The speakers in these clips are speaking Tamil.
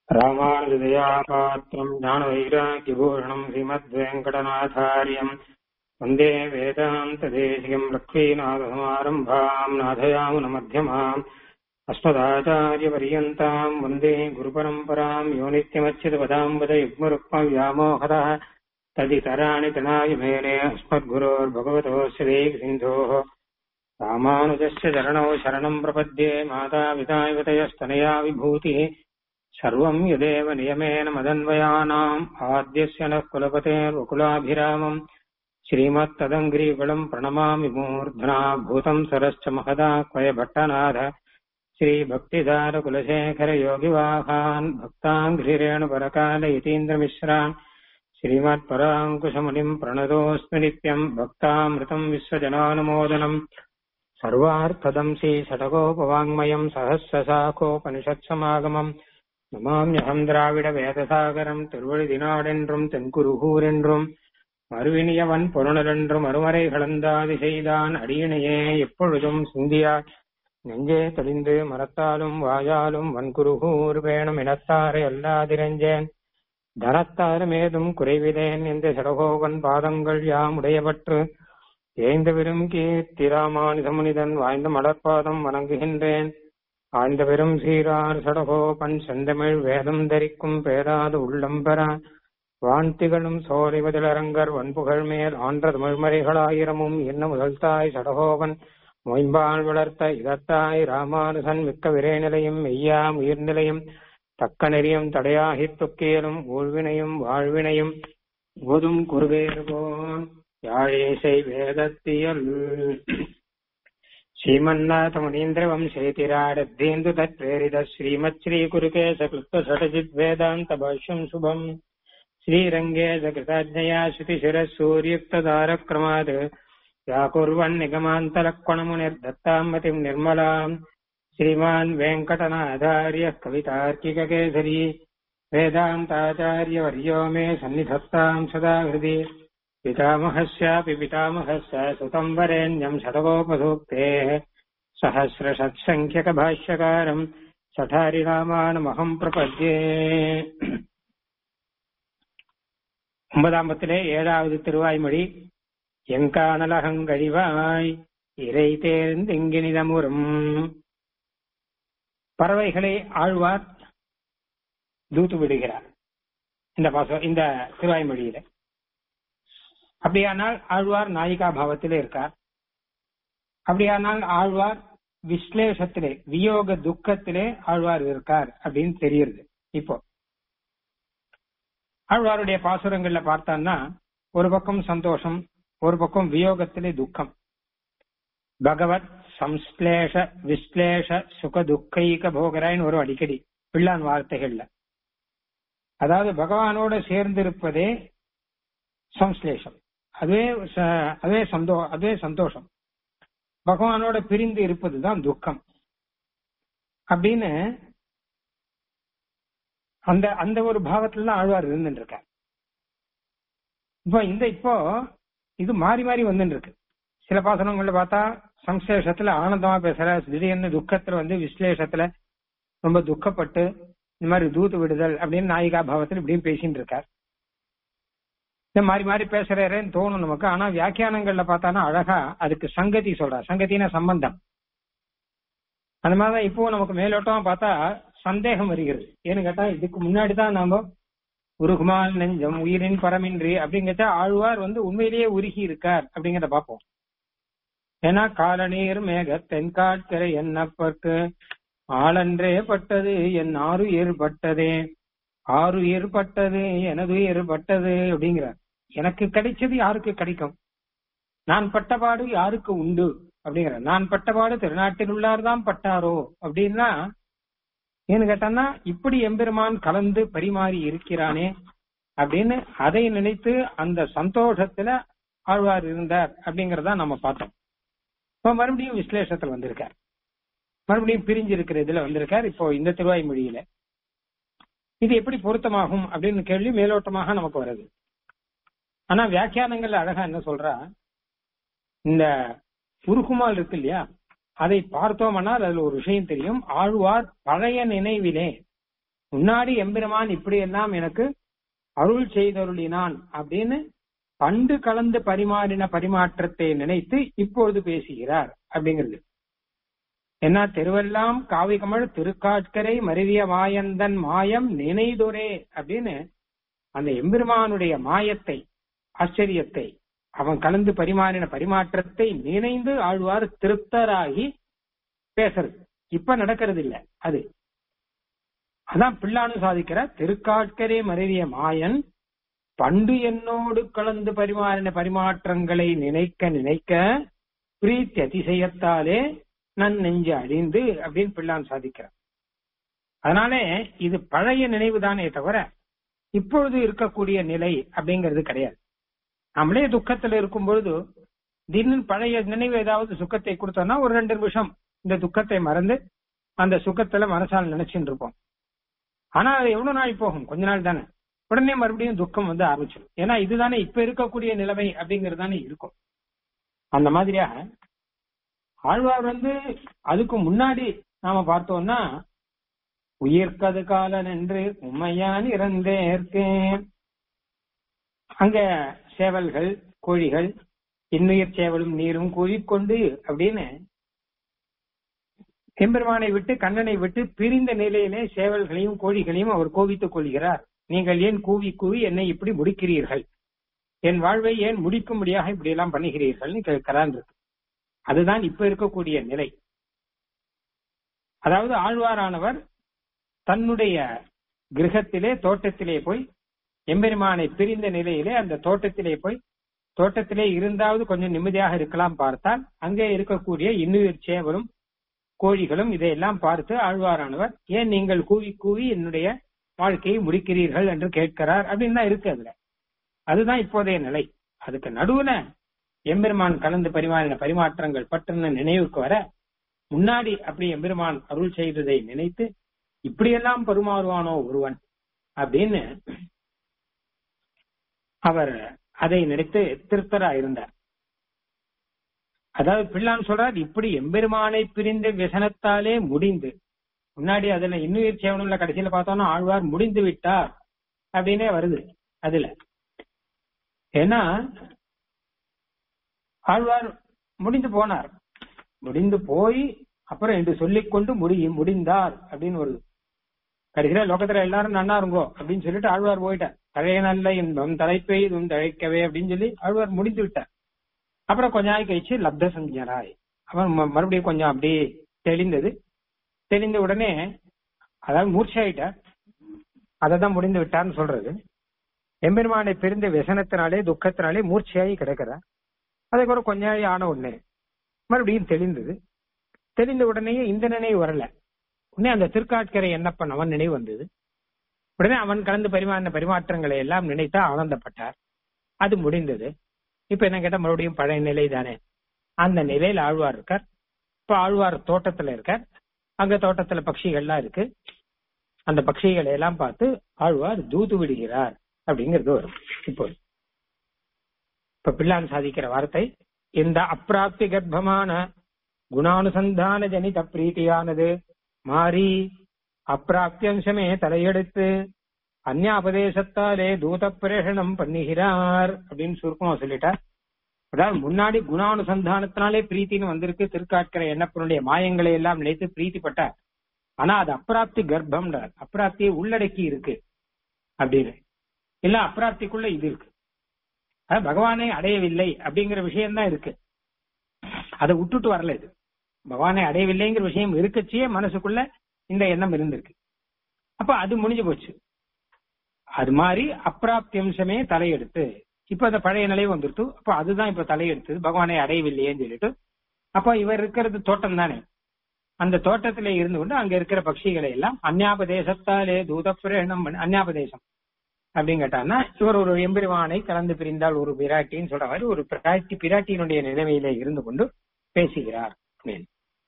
रामानुजदयापात्रम् ज्ञानवैराग्यभूषणम् श्रीमद्वेङ्कटनाथार्यम् वन्दे वेदान्तदेशिकम् लक्ष्मीनाथसमारम्भाम् नाथयामुनमध्यमाम् अस्मदाचार्यपर्यन्ताम् वन्दे गुरुपरम्पराम् यो नित्यमच्युतपदाम्बद युग्मरुक्मव्यामोहतः तदितराणि तनाय मेने अस्मद्गुरोर्भगवतोऽस्य देवसिन्धोः रामानुजस्य चरणौ शरणम् प्रपद्ये मातापितायुतयस्तनया विभूतिः सर्वम् यदेव नियमेन मदन्वयानाम् आद्यस्य नः कुलपतेर्वकुलाभिरामम् श्रीमत्तदङ्ग्रीकुलम् प्रणमामि मूर्ध्ना भूतम् सरश्च महदाक्वय भट्टनाथ श्रीभक्तिदारकुलशेखरयोगिवाहान् भक्ताङ्घ्रिरेणुपरकाल यतीन्द्रमिश्रान् श्रीमत्पराङ्कुशमुनिम् प्रणतोऽस्मि नित्यम् भक्तामृतम् विश्वजनानुमोदनम् सर्वार्थदम् श्रीषटकोपवाङ्मयम् सहस्रशाखोपनिषत्समागमम् நமாமியகம் திராவிட வேதசாகரம் திருவழுதினாடென்றும் தென்குருகூரென்றும் மறுவினியவன் பொருணரென்றும் அருமறை கலந்தாதி செய்தான் அடியினையே எப்பொழுதும் சிந்தியா நெஞ்சே தெளிந்து மரத்தாலும் வாயாலும் வன்குருகூர் வேணும் இனத்தாரை அல்லாதிரஞ்சேன் தனத்தாருமேதும் குறைவிலேன் என்ற சடகோவன் பாதங்கள் யாம் உடையவற்று ஏய்ந்த பெரும் கீர்த்தி ராமானுசமுனிதன் வாய்ந்த மலர்பாதம் வணங்குகின்றேன் ஆழ்ந்த பெரும் சீரார் சடகோபன் செந்தமிழ் வேதம் தரிக்கும் பேராது உள்ளம் பெற வான்திகளும் சோலைவதிலரங்கர் வன்புகழ் மேல் ஆன்ற தமிழ்மறைகளாயிரமும் என்ன முதல் தாய் சடகோபன் மொயம்பால் வளர்த்த இதத்தாய் ராமானுசன் மிக்க விரைநிலையும் மெய்யாம் உயிர்நிலையும் தக்க நெறியும் தடையாகித் தொக்கியலும் ஊழ்வினையும் வாழ்வினையும் ஓதும் குருவேறுபோன் யாழேசை வேதத்தியல் श्रीमन्नाथमुनीन्द्रवंशेतिराडद्धेन्दु तत्प्रेरितः श्रीमच्छ्रीकुरुकेशकृत्तषटजिद्वेदान्तभाष्यम् शुभम् श्रीरङ्गे सकृताज्ञया श्रुतिशिरः सूर्युक्तदारक्रमात् व्याकुर्वन्निगमान्तलक्वणमुनिर्दत्ताम् मतिम् निर्मलाम् श्रीमान् वेङ्कटनाधार्यः कवितार्किककेसरी वेदान्ताचार्यवर्यो मे सन्निधत्ताम् सदा हृदि पितामहस्यापि पितामहस्य सुतम् वरेण्यम् शतकोपसूक्तेः सहस्रषत्सङ्ख्यकभाष्यकारम् சட்டாரிராமானமகம் பிரபத்யே ஒன்பதாம் பத்திலே ஏழாவது திருவாய்மொழி எங்கானலகங்கழிவாய் இறை தேர்ந்தெங்கினிதமுறும் பறவைகளை ஆழ்வார் தூத்து விடுகிறார் இந்த பாச இந்த திருவாய்மொழியில அப்படியானால் ஆழ்வார் நாயிகா பாவத்திலே இருக்கார் அப்படியானால் ஆழ்வார் விஸ்லேஷத்திலே வியோக துக்கத்திலே ஆழ்வார் இருக்கார் அப்படின்னு தெரியுது இப்போ ஆழ்வாருடைய பாசுரங்கள்ல பார்த்தான்னா ஒரு பக்கம் சந்தோஷம் ஒரு பக்கம் வியோகத்திலே துக்கம் பகவத் சம்ஸ்லேஷ விஸ்லேஷ சுக துக்கைக போகராயின்னு ஒரு அடிக்கடி பிள்ளான் வார்த்தைகள்ல அதாவது பகவானோட சேர்ந்திருப்பதே சம்ஸ்லேஷம் அதுவே அதுவே சந்தோ அதுவே சந்தோஷம் பகவானோட பிரிந்து இருப்பதுதான் துக்கம் அப்படின்னு அந்த அந்த ஒரு பாவத்துல தான் ஆழ்வார் இருந்துட்டு இருக்கார் இப்போ இந்த இப்போ இது மாறி மாறி வந்துட்டு இருக்கு சில பாசனங்கள்ல பார்த்தா சம்சேஷத்துல ஆனந்தமா பேசுற திடீர்னு துக்கத்துல வந்து விஸ்லேஷத்துல ரொம்ப துக்கப்பட்டு இந்த மாதிரி தூத்து விடுதல் அப்படின்னு நாயிகா பாவத்தில் இப்படியும் பேசிட்டு இருக்கார் இந்த மாதிரி மாதிரி பேசுறேன்னு தோணும் நமக்கு ஆனா வியாக்கியானங்கள்ல பார்த்தானா அழகா அதுக்கு சங்கதி சொல்ற சங்கத்தின சம்பந்தம் அந்த மாதிரிதான் இப்போ நமக்கு மேலோட்டமா பார்த்தா சந்தேகம் வருகிறது ஏன்னு கேட்டா இதுக்கு முன்னாடி தான் நாம உருகுமால் நெஞ்சம் உயிரின் பரமின்றி அப்படிங்கிறத ஆழ்வார் வந்து உண்மையிலேயே உருகி இருக்கார் அப்படிங்கிறத பார்ப்போம் ஏன்னா காலநீர் மேக தென்காட்கரை என்னப்பட்டு ஆளன்றே பட்டது என் ஆறுயிர் பட்டதே ஆறுயிர் பட்டது எனது உயிர் பட்டது அப்படிங்கிறார் எனக்கு கிடைச்சது யாருக்கு கிடைக்கும் நான் பட்டபாடு யாருக்கு உண்டு அப்படிங்கிற நான் பட்டபாடு திருநாட்டில் உள்ளார் தான் பட்டாரோ அப்படின்னா ஏன்னு கேட்டான்னா இப்படி எம்பெருமான் கலந்து பரிமாறி இருக்கிறானே அப்படின்னு அதை நினைத்து அந்த சந்தோஷத்துல ஆழ்வார் இருந்தார் அப்படிங்கறத நம்ம பார்த்தோம் இப்ப மறுபடியும் விஸ்லேஷத்துல வந்திருக்கார் மறுபடியும் பிரிஞ்சு இருக்கிற இதுல வந்திருக்கார் இப்போ இந்த திருவாய் மொழியில இது எப்படி பொருத்தமாகும் அப்படின்னு கேள்வி மேலோட்டமாக நமக்கு வருது ஆனா வியாக்கியானங்கள்ல அழகா என்ன சொல்றா இந்த உருகுமால் இருக்கு இல்லையா அதை பார்த்தோம்னால் அதுல ஒரு விஷயம் தெரியும் ஆழ்வார் பழைய நினைவிலே முன்னாடி எம்பெருமான் இப்படி எல்லாம் எனக்கு அருள் செய்தருளினான் அப்படின்னு பண்டு கலந்து பரிமாறின பரிமாற்றத்தை நினைத்து இப்பொழுது பேசுகிறார் அப்படிங்கிறது என்ன திருவெல்லாம் காவிகமழ் திருக்காட்கரை மருவிய மாயந்தன் மாயம் நினைதுரே அப்படின்னு அந்த எம்பெருமானுடைய மாயத்தை ஆச்சரியத்தை அவன் கலந்து பரிமாறின பரிமாற்றத்தை நினைந்து ஆழ்வார் திருப்தராகி பேசுறது இப்ப நடக்கிறது இல்ல அது அதான் பிள்ளானு சாதிக்கிற திருக்காட்கரே மருவிய மாயன் பண்டு என்னோடு கலந்து பரிமாறின பரிமாற்றங்களை நினைக்க நினைக்க பிரீத்தி அதிசயத்தாலே நன் நெஞ்சு அழிந்து அப்படின்னு பிள்ளான் சாதிக்கிறார் அதனாலே இது பழைய நினைவுதானே தவிர இப்பொழுது இருக்கக்கூடிய நிலை அப்படிங்கிறது கிடையாது நம்மளே துக்கத்துல இருக்கும் பொழுது திடீர்னு பழைய நினைவு ஏதாவது சுக்கத்தை கொடுத்தோம்னா ஒரு ரெண்டு நிமிஷம் இந்த துக்கத்தை மறந்து அந்த சுக்கத்துல மனசால் நினைச்சுட்டு இருப்போம் ஆனா அது எவ்வளவு நாள் போகும் கொஞ்ச நாள் தானே உடனே மறுபடியும் துக்கம் வந்து ஆரம்பிச்சிடும் ஏன்னா இதுதானே இப்ப இருக்கக்கூடிய நிலைமை அப்படிங்கிறது தானே இருக்கும் அந்த மாதிரியா ஆழ்வார் வந்து அதுக்கு முன்னாடி நாம பார்த்தோம்னா உயிர்க்கது காலன் என்று உண்மையான் இறந்தேற்கேன் அங்க சேவல்கள் கோழிகள் இன்னுயிர் சேவலும் நீரும் கூறிக்கொண்டு அப்படின்னு எம்பெருமானை விட்டு கண்ணனை விட்டு பிரிந்த நிலையிலே சேவல்களையும் கோழிகளையும் அவர் கோவித்துக் கொள்கிறார் நீங்கள் ஏன் கூவி கூவி என்னை இப்படி முடிக்கிறீர்கள் என் வாழ்வை ஏன் முடிக்கும்படியாக இப்படி எல்லாம் பண்ணுகிறீர்கள்னு கேட்கிறான் இருக்கு அதுதான் இப்ப இருக்கக்கூடிய நிலை அதாவது ஆழ்வாரானவர் தன்னுடைய கிரகத்திலே தோட்டத்திலே போய் எம்பெருமானை பிரிந்த நிலையிலே அந்த தோட்டத்திலே போய் தோட்டத்திலே இருந்தாவது கொஞ்சம் நிம்மதியாக இருக்கலாம் பார்த்தால் அங்கே இருக்கக்கூடிய இன்னுயிர் சேவலும் கோழிகளும் இதையெல்லாம் பார்த்து ஆழ்வாரானவர் ஏன் நீங்கள் கூவி கூவி என்னுடைய வாழ்க்கையை முடிக்கிறீர்கள் என்று கேட்கிறார் அப்படின்னு தான் இருக்கு அதுல அதுதான் இப்போதைய நிலை அதுக்கு நடுவுல எம்பெருமான் கலந்து பரிமாறின பரிமாற்றங்கள் பற்றின நினைவுக்கு வர முன்னாடி அப்படி எம்பெருமான் அருள் செய்ததை நினைத்து இப்படியெல்லாம் பரிமாறுவானோ ஒருவன் அப்படின்னு அவர் அதை நினைத்து திருப்தரா இருந்தார் அதாவது பிள்ளான் சொல்றார் இப்படி எம்பெருமானை பிரிந்த விசனத்தாலே முடிந்து முன்னாடி அதுல இன்னுயிர் சேவனம்ல கடைசியில பார்த்தோம்னா ஆழ்வார் முடிந்து விட்டார் அப்படின்னே வருது அதுல ஏன்னா ஆழ்வார் முடிந்து போனார் முடிந்து போய் அப்புறம் என்று சொல்லிக்கொண்டு முடி முடிந்தார் அப்படின்னு வருது கடைசியில லோகத்துல எல்லாரும் நன்னா இருங்கோ அப்படின்னு சொல்லிட்டு ஆழ்வார் போயிட்டார் தழைய நல்ல இன்பம் தலைப்பை இதுவும் தழைக்கவே அப்படின்னு சொல்லி ஆழ்வார் முடிந்து விட்டார் அப்புறம் கொஞ்ச நாள் கழிச்சு லப்த சஞ்சராய் அவன் மறுபடியும் கொஞ்சம் அப்படியே தெளிந்தது தெளிந்த உடனே அதாவது மூர்ச்சாயிட்டார் அதை தான் முடிந்து விட்டார்னு சொல்றது எம்பெருமானை பிரிந்த விசனத்தினாலே துக்கத்தினாலே மூர்ச்சையாகி கிடக்கிறார் அதுக்கப்புறம் கொஞ்ச நாள் ஆன உடனே மறுபடியும் தெளிந்தது தெளிந்த உடனேயே இந்த நினைவு வரல உடனே அந்த திருக்காட்கரை என்னப்பன் அவன் நினைவு வந்தது உடனே அவன் கலந்து பரிமாறின பரிமாற்றங்களை எல்லாம் நினைத்தா ஆனந்தப்பட்டார் அது முடிந்தது இப்ப என்ன கேட்டா மறுபடியும் பழைய நிலை தானே அந்த நிலையில ஆழ்வார் இருக்கார் இப்ப ஆழ்வார் தோட்டத்துல இருக்கார் அங்க தோட்டத்துல பட்சிகள்லாம் இருக்கு அந்த பட்சிகளை எல்லாம் பார்த்து ஆழ்வார் தூது விடுகிறார் அப்படிங்கிறது வரும் இப்போ இப்ப பிள்ளான் சாதிக்கிற வார்த்தை இந்த அப்பிராப்தி கர்ப்பமான குணானுசந்தான ஜனித பிரீத்தியானது மாறி அப்பிராப்தியம்சமே தலையெடுத்து அந்யாபதேசத்தாலே தூத பிரேஷணம் பண்ணுகிறார் அப்படின்னு சுருக்கமா சொல்லிட்டார் அதாவது முன்னாடி குணானுசந்தானத்தினாலே பிரீத்தின்னு வந்திருக்கு திருக்காட்கிற எண்ணப்பனுடைய மாயங்களை எல்லாம் நினைத்து பிரீத்திப்பட்டார் ஆனா அது அப்பிராப்தி கர்ப்பம்ன்றார் அப்பிராப்தியை உள்ளடக்கி இருக்கு அப்படின்னு இல்ல அப்பிராப்திக்குள்ள இது இருக்கு அது பகவானை அடையவில்லை அப்படிங்கிற விஷயம் தான் இருக்கு அதை விட்டுட்டு வரல இது பகவானை அடையவில்லைங்கிற விஷயம் இருக்கச்சே மனசுக்குள்ள இந்த எண்ணம் இருந்திருக்கு அப்ப அது முடிஞ்சு போச்சு அது மாதிரி அப்பிராப்தி அம்சமே தலையெடுத்து இப்ப அந்த பழைய நிலை வந்துருத்து அப்ப அதுதான் இப்ப தலையெடுத்து பகவானை அடையவில்லையேன்னு சொல்லிட்டு அப்ப இவர் இருக்கிறது தோட்டம் தானே அந்த தோட்டத்திலே இருந்து கொண்டு அங்க இருக்கிற பட்சிகளை எல்லாம் அந்யாபதேசத்தாலே தூதப்பிரேணம் அந்யாபதேசம் அப்படின்னு கேட்டான்னா இவர் ஒரு எம்பெருமானை கலந்து பிரிந்தால் ஒரு பிராட்டின்னு சொல்ற மாதிரி ஒரு பிராட்டி பிராட்டியினுடைய நிலைமையில இருந்து கொண்டு பேசுகிறார் அப்படின்னு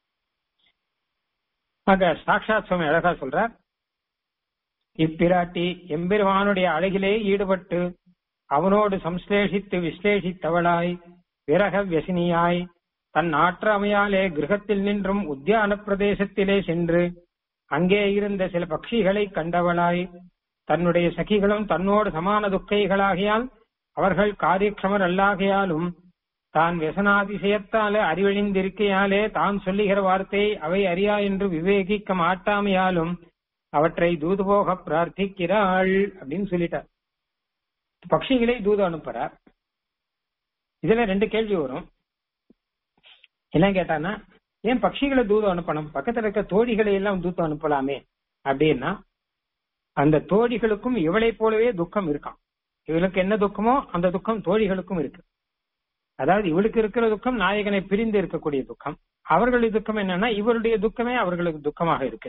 அங்க சாட்சாத் சுவாமி அழகா சொல்றார் இப்பிராட்டி எம்பெருமானுடைய அழகிலே ஈடுபட்டு அவனோடு சம்ஸ்லேஷித்து விஸ்லேஷித்தவளாய் விரக வியசினியாய் தன் ஆற்றாமையாலே கிரகத்தில் நின்றும் உத்தியான பிரதேசத்திலே சென்று அங்கே இருந்த சில பட்சிகளை கண்டவளாய் தன்னுடைய சகிகளும் தன்னோடு சமான துக்கைகளாகியால் அவர்கள் காரியக்ஷமர் அல்லாகையாலும் தான் व्यसनाதிசயத்தாலே அறிவழிந்திருக்கையாலே தான் சொல்லுகிற வார்த்தை அவை அறியா என்று விவேகிக்க மாட்டாமையாலும் அவற்றை தூது போக பிரார்த்திக்கிறாள் அப்படின்னு சொல்லிட்டார் பட்சிகளை தூது அனுப்புறார் இதுல ரெண்டு கேள்வி வரும் என்ன கேட்டான்னா ஏன் பட்சிகளை தூது அனுப்பணும் பக்கத்துல இருக்க தோழிகளை எல்லாம் தூத்து அனுப்பலாமே அப்படின்னா அந்த தோழிகளுக்கும் இவளை போலவே துக்கம் இருக்கான் இவளுக்கு என்ன துக்கமோ அந்த துக்கம் தோழிகளுக்கும் இருக்கு அதாவது இவளுக்கு இருக்கிற துக்கம் நாயகனை பிரிந்து இருக்கக்கூடிய துக்கம் அவர்களுடைய துக்கம் என்னன்னா இவருடைய துக்கமே அவர்களுக்கு துக்கமாக இருக்கு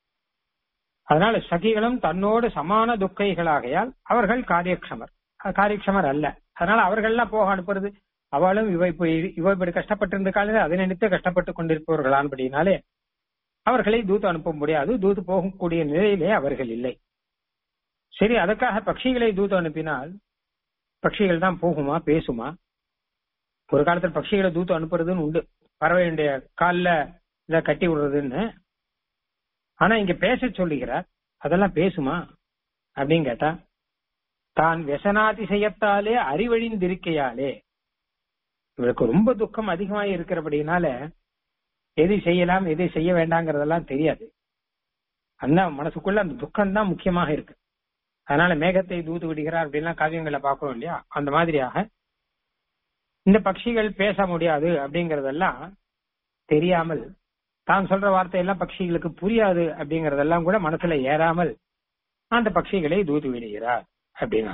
அதனால சகிகளும் தன்னோடு சமான துக்கைகளாகையால் அவர்கள் காரியக்ஷமர் காரியக்ஷமர் அல்ல அதனால அவர்கள்லாம் போக அனுப்புறது அவளும் இவ இப்ப இவ இப்படி கஷ்டப்பட்டிருந்தாலே அதை நினைத்து கஷ்டப்பட்டு கொண்டிருப்பவர்களான்படினாலே அவர்களை தூத்து அனுப்ப முடியாது தூத்து போகக்கூடிய நிலையிலே அவர்கள் இல்லை சரி அதுக்காக பட்சிகளை தூத்து அனுப்பினால் பட்சிகள் தான் போகுமா பேசுமா ஒரு காலத்துல பட்சிகளை தூத்து அனுப்புறதுன்னு உண்டு பறவையுடைய கால்ல இத கட்டி விடுறதுன்னு ஆனா இங்க பேச சொல்லுகிறார் அதெல்லாம் பேசுமா அப்படின்னு கேட்டா தான் व्यसनाதிசயத்தாலே அறிவழிந்திருக்கையாலே இவளுக்கு ரொம்ப துக்கம் அதிகமாக இருக்கிறபடினால எது செய்யலாம் எது செய்ய வேண்டாங்கிறதெல்லாம் தெரியாது அந்த மனசுக்குள்ள அந்த துக்கம் தான் முக்கியமாக இருக்கு அதனால மேகத்தை தூத்து விடுகிறார் அப்படின்லாம் காவியங்களை பார்க்கிறோம் இல்லையா அந்த மாதிரியாக இந்த பட்சிகள் பேச முடியாது அப்படிங்கறதெல்லாம் தெரியாமல் தான் சொல்ற வார்த்தையெல்லாம் பட்சிகளுக்கு புரியாது அப்படிங்கறதெல்லாம் கூட மனசுல ஏறாமல் அந்த பட்சிகளை தூது விடுகிறார் அப்படின்னா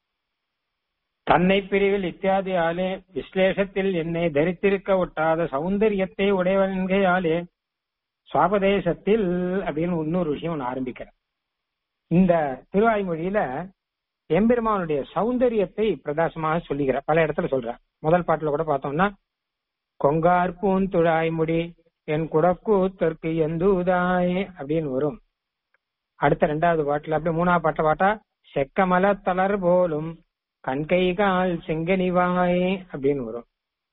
தன்னை பிரிவில் இத்தியாதி ஆலே விஸ்லேஷத்தில் என்னை தரித்திருக்க ஒட்டாத சௌந்தரியத்தை உடையவன்கையாலே சுவாபதேசத்தில் அப்படின்னு இன்னொரு விஷயம் ஒன்று ஆரம்பிக்கிறேன் இந்த திருவாய்மொழியில எம்பெருமானுடைய சௌந்தரியத்தை பிரகாசமாக சொல்லுகிற பல இடத்துல சொல்ற முதல் பாட்டுல கூட பார்த்தோம்னா கொங்கார் பூந்துழாய்முடி என் குடக்கூத்தற்கு எந்தூதாய் அப்படின்னு வரும் அடுத்த ரெண்டாவது பாட்டுல அப்படியே மூணாவது பாட்டை பாட்டா செக்கமல தளர் போலும் கண்கை கால் செங்கனிவாய் அப்படின்னு வரும்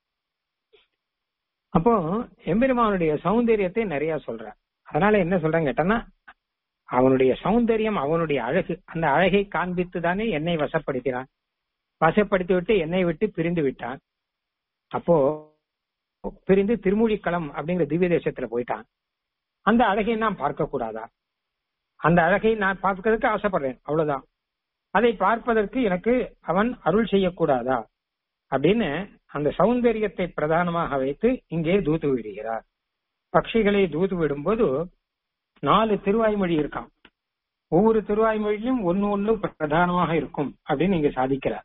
அப்போ எம்பெருமானுடைய சௌந்தரியத்தை நிறைய சொல்ற அதனால என்ன சொல்றேன் கேட்டனா அவனுடைய சௌந்தரியம் அவனுடைய அழகு அந்த அழகை காண்பித்து தானே என்னை வசப்படுத்தினான் வசப்படுத்தி விட்டு என்னை விட்டு பிரிந்து விட்டான் அப்போ பிரிந்து திருமூழிக்களம் அப்படிங்கிற திவ்ய தேசத்துல போயிட்டான் அந்த அழகை நான் பார்க்க கூடாதா அந்த அழகை நான் பார்க்கறதுக்கு ஆசைப்படுறேன் அவ்வளவுதான் அதை பார்ப்பதற்கு எனக்கு அவன் அருள் செய்யக்கூடாதா அப்படின்னு அந்த சௌந்தரியத்தை பிரதானமாக வைத்து இங்கே தூத்து விடுகிறார் பட்சிகளை தூத்து விடும்போது நாலு திருவாய்மொழி இருக்கான் ஒவ்வொரு திருவாய்மொழியிலும் ஒன்னு ஒண்ணு பிரதானமாக இருக்கும் அப்படின்னு இங்க சாதிக்கிறார்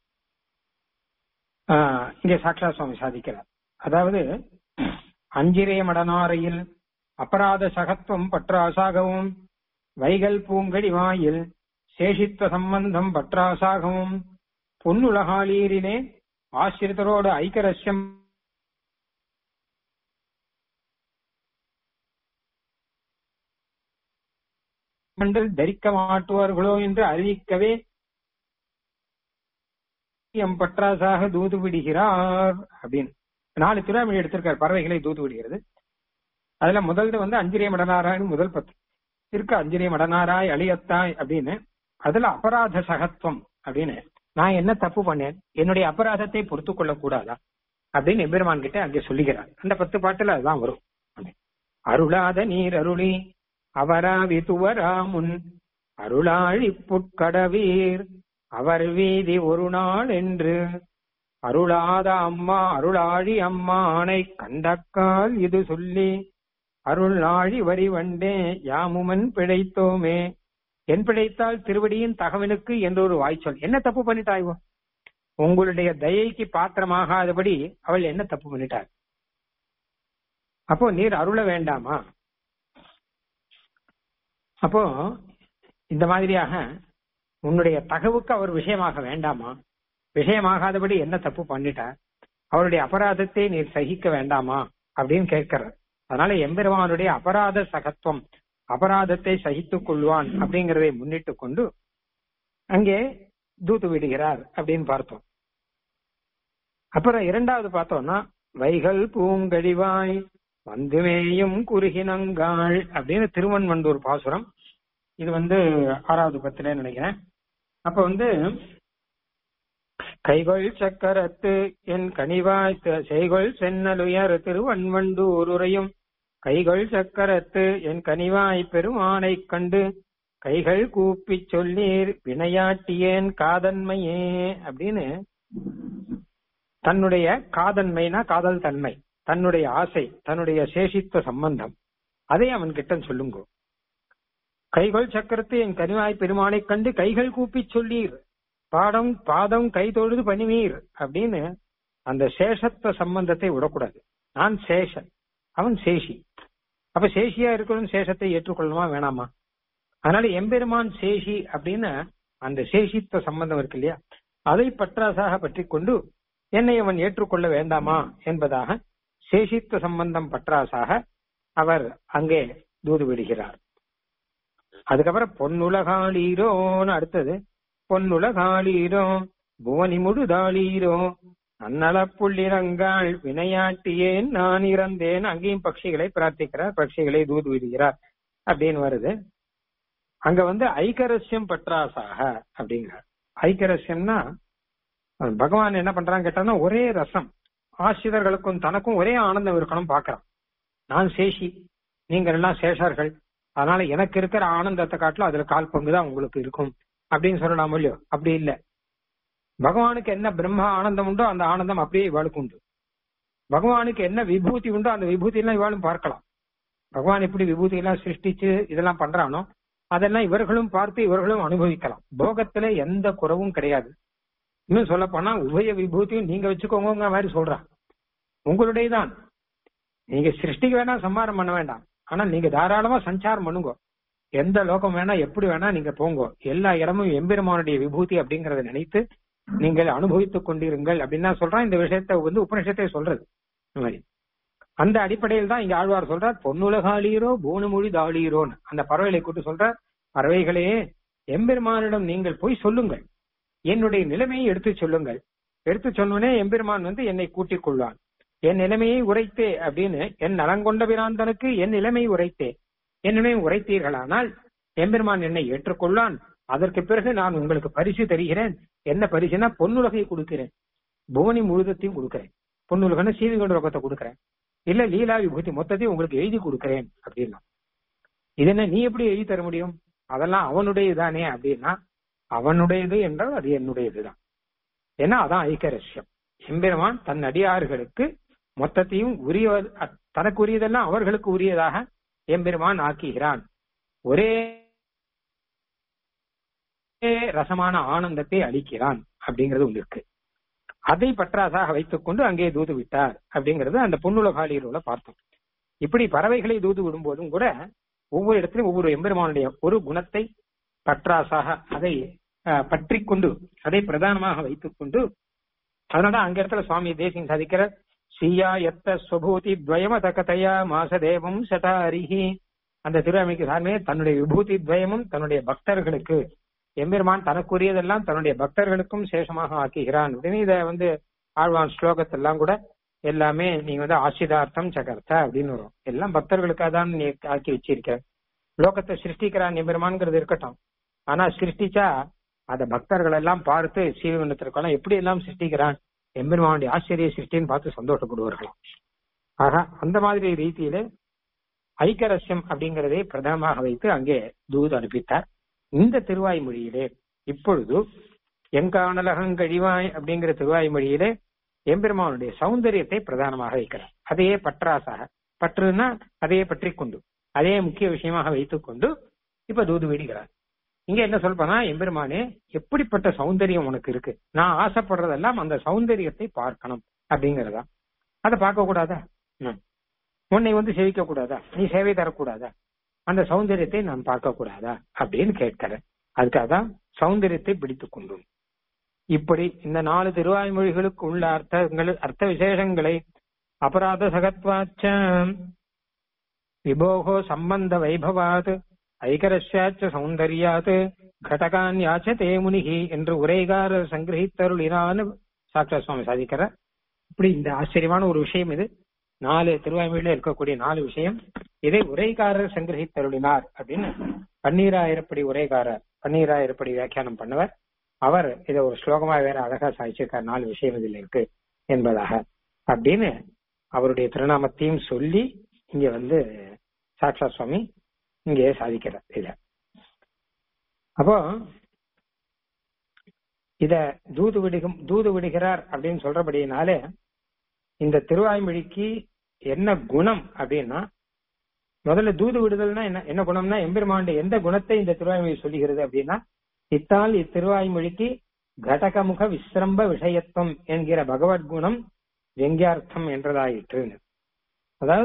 ஆஹ் இங்க சாட்சா சுவாமி சாதிக்கிறார் அதாவது அஞ்சிரைய மடனாரையில் அபராத சகத்துவம் பற்றாசாகவும் வைகல் பூங்கடி வாயில் சேஷித்த சம்பந்தம் பற்றாசாகவும் பொன்னுலகாளீரிலே ஆசிரித்தரோடு ஐக்கரஸ்யம் மண்டல் தரிக்க மாட்டுவார்களோ என்று அறிவிக்கவே எம் பற்றாசாக தூது விடுகிறார் அப்படின்னு நாலு திருவாமொழி எடுத்திருக்கார் பறவைகளை தூது விடுகிறது அதுல முதல்ல வந்து அஞ்சிரிய மடனாராய் முதல் பத்து இருக்கு அஞ்சிரிய மடனாராய் அழியத்தாய் அப்படின்னு அதுல அபராத சகத்துவம் அப்படின்னு நான் என்ன தப்பு பண்ணேன் என்னுடைய அபராதத்தை பொறுத்து கொள்ள கூடாதா அப்படின்னு எம்பெருமான் கிட்ட அங்கே சொல்லுகிறார் அந்த பத்து பாட்டுல அதுதான் வரும் அருளாத நீர் அருளி அவராவி துவராமுன் அருளாழி புட்கடவீர் அவர் வீதி ஒரு நாள் என்று அருளாத அம்மா அருளாழி அம்மானை கண்டக்கால் இது சொல்லி அருள் நாழி வரி வண்டே யாமுமன் பிழைத்தோமே என் பிழைத்தால் திருவடியின் தகவலுக்கு என்று ஒரு வாய்ச்சொல் என்ன தப்பு பண்ணிட்டாய்வோ உங்களுடைய தயைக்கு பாத்திரமாகாதபடி அவள் என்ன தப்பு பண்ணிட்டாள் அப்போ நீர் அருள வேண்டாமா அப்போ இந்த மாதிரியாக உன்னுடைய தகவுக்கு அவர் விஷயமாக வேண்டாமா விஷயமாகாதபடி என்ன தப்பு பண்ணிட்டார் அவருடைய அபராதத்தை நீர் சகிக்க வேண்டாமா அப்படின்னு கேட்கிறார் அதனால எம்பெருமானுடைய அபராத சகத்துவம் அபராதத்தை சகித்துக் கொள்வான் அப்படிங்கறதை முன்னிட்டு கொண்டு அங்கே தூத்து விடுகிறார் அப்படின்னு பார்த்தோம் அப்புறம் இரண்டாவது பார்த்தோம்னா வைகள் பூங்கழிவாய் வந்துமேயும் குறுகினங்காள் அப்படின்னு திருவன்வண்டூர் பாசுரம் இது வந்து ஆறாவது பத்துல நினைக்கிறேன் அப்ப வந்து கைகொள் சக்கரத்து என் கனிவாய் த- செய்கொள் சென்னலுயர் திருவன்வண்டூர் உரையும் கைகொள் சக்கரத்து என் கனிவாய் பெருமானைக் கண்டு கைகள் கூப்பிச் சொல்லீர் வினையாட்டியேன் காதன்மையே அப்படின்னு தன்னுடைய காதன்மைனா காதல் தன்மை தன்னுடைய ஆசை தன்னுடைய சேஷித்துவ சம்பந்தம் அதை அவன் கிட்ட சொல்லுங்க கைகள் சக்கரத்து என் கனிவாய் பெருமானைக் கண்டு கைகள் கூப்பிச் சொல்லீர் பாடம் பாதம் கை தொழுது பணிவீர் அப்படின்னு அந்த சேஷத்துவ சம்பந்தத்தை விடக்கூடாது நான் சேஷன் அவன் சேஷி அப்ப சேஷியா இருக்கணும் சேஷத்தை ஏற்றுக்கொள்ளணுமா வேணாமா அதனால எம்பெருமான் சேஷி அப்படின்னு அந்த சேஷித்துவ சம்பந்தம் இருக்கு இல்லையா அதை பற்றாசாக பற்றி கொண்டு என்னை அவன் ஏற்றுக்கொள்ள வேண்டாமா என்பதாக சேஷித்துவ சம்பந்தம் பற்றாசாக அவர் அங்கே தூது விடுகிறார் அதுக்கப்புறம் பொன்னுலகாளீரோன்னு அடுத்தது பொன்னுலகாளீரோ புவனி முழுதாளீரோ அன்னல புள்ளிரங்காள் வினையாட்டியேன் நான் இறந்தேன் அங்கேயும் பட்சிகளை பிரார்த்திக்கிறார் பட்சிகளை தூது விடுகிறார் அப்படின்னு வருது அங்க வந்து ஐக்கரஸ்யம் பற்றாசாக அப்படிங்கிறார் ஐக்கரஸ்யம்னா பகவான் என்ன பண்றான்னு கேட்டான்னா ஒரே ரசம் ஆசிரியர்களுக்கும் தனக்கும் ஒரே ஆனந்தம் இருக்கணும் பாக்குறான் நான் சேஷி நீங்க எல்லாம் சேஷர்கள் அதனால எனக்கு இருக்கிற ஆனந்தத்தை காட்டிலும் அதுல கால் பங்கு தான் உங்களுக்கு இருக்கும் அப்படின்னு சொல்லலாம் இல்லையோ அப்படி இல்ல பகவானுக்கு என்ன பிரம்ம ஆனந்தம் உண்டோ அந்த ஆனந்தம் அப்படியே இவாளுக்கு உண்டு பகவானுக்கு என்ன விபூதி உண்டோ அந்த விபூதி எல்லாம் இவாளும் பார்க்கலாம் பகவான் எப்படி விபூதி எல்லாம் சிருஷ்டிச்சு இதெல்லாம் பண்றானோ அதெல்லாம் இவர்களும் பார்த்து இவர்களும் அனுபவிக்கலாம் போகத்துல எந்த குறவும் கிடையாது இன்னும் சொல்ல போனா உபய விபூதியும் நீங்க வச்சுக்கோங்கிற மாதிரி சொல்றான் உங்களுடையதான் நீங்க சிருஷ்டிக்கு வேணா சம்மாரம் பண்ண வேண்டாம் ஆனா நீங்க தாராளமா சஞ்சாரம் பண்ணுங்க எந்த லோகம் வேணா எப்படி வேணா நீங்க போங்க எல்லா இடமும் எம்பெருமானுடைய விபூதி அப்படிங்கறத நினைத்து நீங்கள் அனுபவித்துக் கொண்டிருங்கள் அப்படின்னு தான் சொல்றான் இந்த விஷயத்தை வந்து உபநிஷத்தை சொல்றது இந்த மாதிரி அந்த அடிப்படையில் தான் இங்க ஆழ்வார் சொல்றார் பொன்னுலகாளீரோ பூணுமொழி தாளீரோன்னு அந்த பறவைகளை கூட்டு சொல்றார் பறவைகளே எம்பெருமானிடம் நீங்கள் போய் சொல்லுங்கள் என்னுடைய நிலைமையை எடுத்து சொல்லுங்கள் எடுத்து சொன்னோடனே எம்பெருமான் வந்து என்னை கூட்டிக் கொள்வான் என் நிலைமையை உரைத்தே அப்படின்னு என் நலங்கொண்ட பிராந்தனுக்கு என் நிலைமை உரைத்தே என் நிலைமை உரைத்தீர்களானால் எம்பெருமான் என்னை ஏற்றுக்கொள்வான் அதற்கு பிறகு நான் உங்களுக்கு பரிசு தருகிறேன் என்ன பரிசுனா பொன்னுலகை கொடுக்கிறேன் புவனி முழுதத்தையும் கொடுக்கிறேன் பொன்னுலகன்னு சீவிகொண்ட லோகத்தை கொடுக்கிறேன் இல்ல லீலா விபூதி மொத்தத்தையும் உங்களுக்கு எழுதி கொடுக்கிறேன் அப்படின்னா இது என்ன நீ எப்படி எழுதி தர முடியும் அதெல்லாம் அவனுடையதானே அப்படின்னா அவனுடையது என்றால் அது என்னுடையதுதான் ஏன்னா அதான் ஐக்கரஸ்யம் எம்பெருமான் தன் அடியார்களுக்கு மொத்தத்தையும் உரிய தனக்குரியதெல்லாம் அவர்களுக்கு உரியதாக எம்பெருமான் ஆக்குகிறான் ஒரே ரசமான ஆனந்தத்தை அளிக்கிறான் அப்படிங்கிறது ஒன்று இருக்கு அதை பற்றாசாக வைத்துக் கொண்டு அங்கே தூது விட்டார் அப்படிங்கிறது அந்த பொன்னுலகாலியரோட பார்த்தோம் இப்படி பறவைகளை தூது விடும்போதும் கூட ஒவ்வொரு இடத்திலும் ஒவ்வொரு எம்பெருமானுடைய ஒரு குணத்தை பற்றாசாக அதை பற்றி கொண்டு அதை பிரதானமாக வைத்துக் கொண்டு அதனால அங்க இடத்துல சுவாமி தேசியம் சாதிக்கிற ஸ்ரீயா எத்த ஸ்வபூதி துவயம தகதையா மாசதேவம் சதாரிஹி அந்த திருவாமிக்கு சார்மே தன்னுடைய விபூதி துவயமும் தன்னுடைய பக்தர்களுக்கு எம்பெருமான் தனக்குரியதெல்லாம் தன்னுடைய பக்தர்களுக்கும் சேஷமாக ஆக்குகிறான் அப்படின்னு இத வந்து ஆழ்வான் ஸ்லோகத்தெல்லாம் கூட எல்லாமே நீங்க வந்து ஆசிதார்த்தம் சகர்த்த அப்படின்னு வரும் எல்லாம் பக்தர்களுக்காக தான் நீ ஆக்கி வச்சிருக்க லோகத்தை சிருஷ்டிக்கிறான் எம்பெருமான்ங்கிறது இருக்கட்டும் ஆனா சிருஷ்டிச்சா அத பக்தர்கள் எல்லாம் பார்த்து சீவனத்திற்கெல்லாம் எப்படி எல்லாம் சிருஷ்டிக்கிறான் எம்பெருமானுடைய ஆச்சரிய சிருஷ்டின்னு பார்த்து சந்தோஷப்படுவார்களாம் ஆக அந்த மாதிரி ரீதியில ஐக்கரஸ்யம் அப்படிங்கறதை பிரதமமாக வைத்து அங்கே தூது அனுப்பித்தார் இந்த திருவாய்மொழியிலே இப்பொழுது எங்கானலகங்கழிவாய் அப்படிங்கிற திருவாய்மொழியிலே எம்பெருமானுடைய சௌந்தரியத்தை பிரதானமாக வைக்கிறார் அதையே பற்றாசாக பற்றுன்னா அதையே பற்றி கொண்டு அதே முக்கிய விஷயமாக வைத்துக் கொண்டு இப்ப தூது விடுகிறார் இங்க என்ன சொல்றனா எம்பெருமானே எப்படிப்பட்ட சௌந்தரியம் உனக்கு இருக்கு நான் ஆசைப்படுறதெல்லாம் அந்த சௌந்தரியத்தை பார்க்கணும் அப்படிங்கறதா அதை பார்க்க கூடாதா உன்னை வந்து சேவிக்க கூடாதா நீ சேவை தரக்கூடாதா அந்த சௌந்தரியத்தை நான் பார்க்க கூடாதா அப்படின்னு கேட்கிறேன் அதுக்காக தான் சௌந்தரியத்தை பிடித்துக் கொண்டோம் இப்படி இந்த நாலு திருவாய்மொழிகளுக்கு உள்ள அர்த்தங்கள் அர்த்த விசேஷங்களை அபராத சகத்வாச்ச விபோகோ சம்பந்த வைபவாத் ஐகரஸ்யாச்ச சௌந்தர்யாத் கடகான் யாச்சதே முனிகி என்று உரைகார சங்கிரகித்தருளினான்னு சாக்ஷா சுவாமி சாதிக்கிறார் இப்படி இந்த ஆச்சரியமான ஒரு விஷயம் இது நாலு திருவாய்மொழியில இருக்கக்கூடிய நாலு விஷயம் இதை உரைகாரர் சங்கிரகித்தருளினார் அப்படின்னு பன்னீராயிரப்படி உரைகாரர் பன்னீராயிரப்படி வியாக்கியானம் பண்ணவர் அவர் இதை ஒரு ஸ்லோகமா வேற அழகா சாதிச்சிருக்கார் நாலு விஷயம் இதுல இருக்கு என்பதாக அப்படின்னு அவருடைய திருநாமத்தையும் சொல்லி இங்க வந்து சாக்ஷா சுவாமி இங்கே சாதிக்கிறார் இத அப்போ இத தூது விடுகும் தூது விடுகிறார் அப்படின்னு சொல்றபடியினாலே இந்த திருவாய்மொழிக்கு என்ன குணம் அப்படின்னா முதல்ல தூது விடுதல்னா என்ன என்ன குணம்னா எம்பெருமாண்டு எந்த குணத்தை இந்த திருவாய்மொழி சொல்லுகிறது அப்படின்னா இத்தால் இத்திருவாய்மொழிக்கு கடகமுக விஸ்ரம்ப விஷயத்துவம் என்கிற பகவத் குணம் வெங்கியார்த்தம் என்றதாயிற்று அதாவது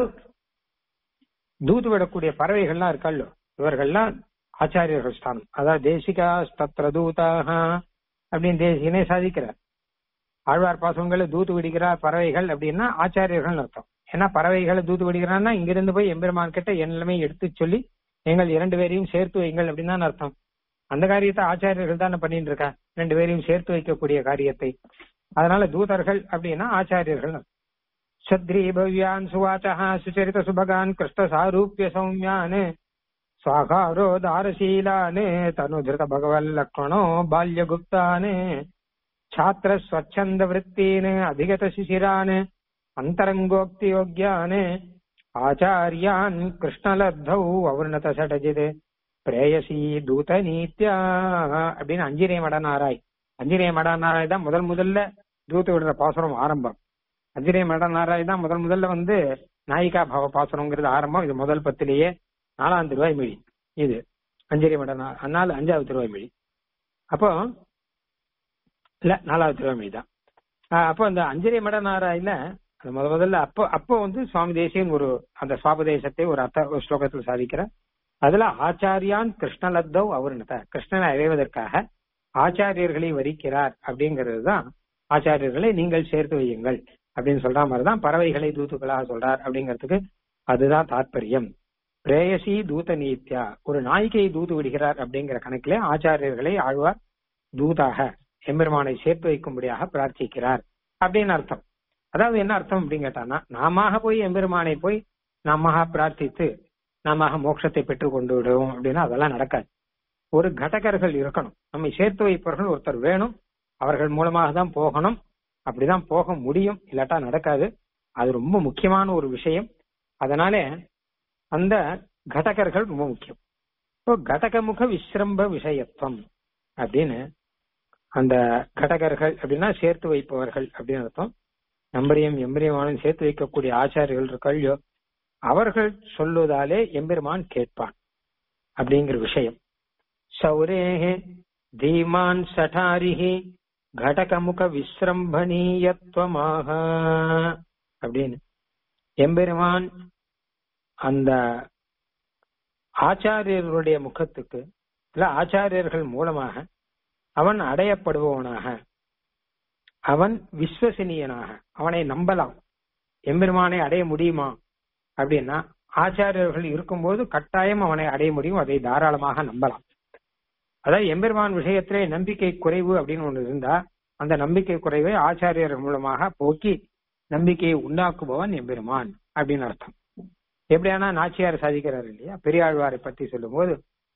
தூது விடக்கூடிய பறவைகள்லாம் இருக்கல்லோ இவர்கள்லாம் ஆச்சாரியர்கள் ஸ்தானம் அதாவது தேசிகா தத்ர தூதாக அப்படின்னு தேசிகனே சாதிக்கிறார் ஆழ்வார் பாசங்களை தூது விடுகிறார் பறவைகள் அப்படின்னா ஆச்சாரியர்கள் அர்த்தம் ஏன்னா பறவைகளை தூது விடுகிறான்னா இங்கிருந்து போய் எம்பெருமான் கிட்ட எல்லாமே எடுத்து சொல்லி எங்கள் இரண்டு பேரையும் சேர்த்து வைங்கள் அப்படின்னு தான் அர்த்தம் அந்த காரியத்தை ஆச்சாரியர்கள் தானே பண்ணிட்டு இருக்கா ரெண்டு பேரையும் சேர்த்து வைக்கக்கூடிய காரியத்தை அதனால தூதர்கள் அப்படின்னா ஆச்சாரியர்கள் சத்ரி பவ்யான் சுவாச்சா சுச்சரித சுபகான் கிருஷ்ண சாரூபிய சௌமியான் சுவாகாரோ தாரசீலான் தனுதிருத பகவல் லக்ஷ்மணோ பால்யகுப்தான் छात्र स्वच्छंद वृत्तीन अधिगत शिशिरान अंतरंगोक्ति योग्यान ஆச்சாரியான் கிருஷ்ணலப்தௌ அவுர்ணத சடஜித் பிரேயசி தூத நீத்யா அப்படின்னு அஞ்சிரே மடனாராய் அஞ்சிரே மடனாராய் தான் முதல் முதல்ல தூத்து விடுற பாசுரம் ஆரம்பம் அஞ்சிரே மடனாராய் தான் முதல் முதல்ல வந்து நாயிகா பவ பாசுரம்ங்கிறது ஆரம்பம் இது முதல் பத்திலேயே நாலாம் திருவாய்மொழி இது அஞ்சிரே மடனா அதனால அஞ்சாவது திருவாய்மொழி அப்போ இல்ல நாலாவது திருவாமொழி தான் அப்போ அந்த அஞ்சலி மட நாராயில அது முத முதல்ல அப்போ அப்போ வந்து சுவாமி தேசியன் ஒரு அந்த சுவாபதேசத்தை ஒரு அர்த்த ஒரு ஸ்லோகத்தில் சாதிக்கிற அதுல ஆச்சாரியான் கிருஷ்ணலத்தவ் அவர்னத கிருஷ்ணனை அடைவதற்காக ஆச்சாரியர்களை வரிக்கிறார் அப்படிங்கிறது தான் ஆச்சாரியர்களை நீங்கள் சேர்த்து வையுங்கள் அப்படின்னு சொல்ற மாதிரிதான் பறவைகளை தூத்துக்களாக சொல்றார் அப்படிங்கிறதுக்கு அதுதான் தாற்பயம் பிரேயசி தூத நீத்யா ஒரு நாய்க்கையை தூது விடுகிறார் அப்படிங்கிற கணக்கிலே ஆச்சாரியர்களை ஆழ்வார் தூதாக எம்பெருமானை சேர்த்து வைக்கும்படியாக பிரார்த்திக்கிறார் அப்படின்னு அர்த்தம் அதாவது என்ன அர்த்தம் அப்படின்னு கேட்டானா நாம போய் எம்பெருமானை போய் நாம பிரார்த்தித்து நாம மோட்சத்தை பெற்றுக் கொண்டு விடுவோம் அப்படின்னா அதெல்லாம் நடக்காது ஒரு கடகர்கள் இருக்கணும் நம்மை சேர்த்து வைப்பவர்கள் ஒருத்தர் வேணும் அவர்கள் மூலமாக தான் போகணும் அப்படிதான் போக முடியும் இல்லாட்டா நடக்காது அது ரொம்ப முக்கியமான ஒரு விஷயம் அதனால அந்த கடகர்கள் ரொம்ப முக்கியம் இப்போ கடகமுக விஸ்ரம்ப விஷயத்துவம் அப்படின்னு அந்த கடகர்கள் அப்படின்னா சேர்த்து வைப்பவர்கள் அப்படின்னு அர்த்தம் நம்பரியம் எம்பெருமானும் சேர்த்து வைக்கக்கூடிய ஆச்சாரியர்கள் இருக்கல்யோ அவர்கள் சொல்லுவதாலே எம்பெருமான் கேட்பான் அப்படிங்கிற விஷயம் சௌரேஹே தீமான் சட்டாரிஹி கடகமுக விஸ்ரம்பணீயத்துவமாக அப்படின்னு எம்பெருமான் அந்த ஆச்சாரியர்களுடைய முகத்துக்கு இல்ல ஆச்சாரியர்கள் மூலமாக அவன் அடையப்படுபவனாக அவன் விஸ்வசனீயனாக அவனை நம்பலாம் எம்பெருமானை அடைய முடியுமா அப்படின்னா ஆச்சாரியர்கள் இருக்கும்போது கட்டாயம் அவனை அடைய முடியும் அதை தாராளமாக நம்பலாம் அதாவது எம்பெருமான் விஷயத்திலே நம்பிக்கை குறைவு அப்படின்னு ஒண்ணு இருந்தா அந்த நம்பிக்கை குறைவை ஆச்சாரியர்கள் மூலமாக போக்கி நம்பிக்கையை உண்டாக்குபவன் எம்பெருமான் அப்படின்னு அர்த்தம் எப்படியானா நாச்சியார் சாதிக்கிறார் இல்லையா பெரியாழ்வாரை பத்தி சொல்லும்போது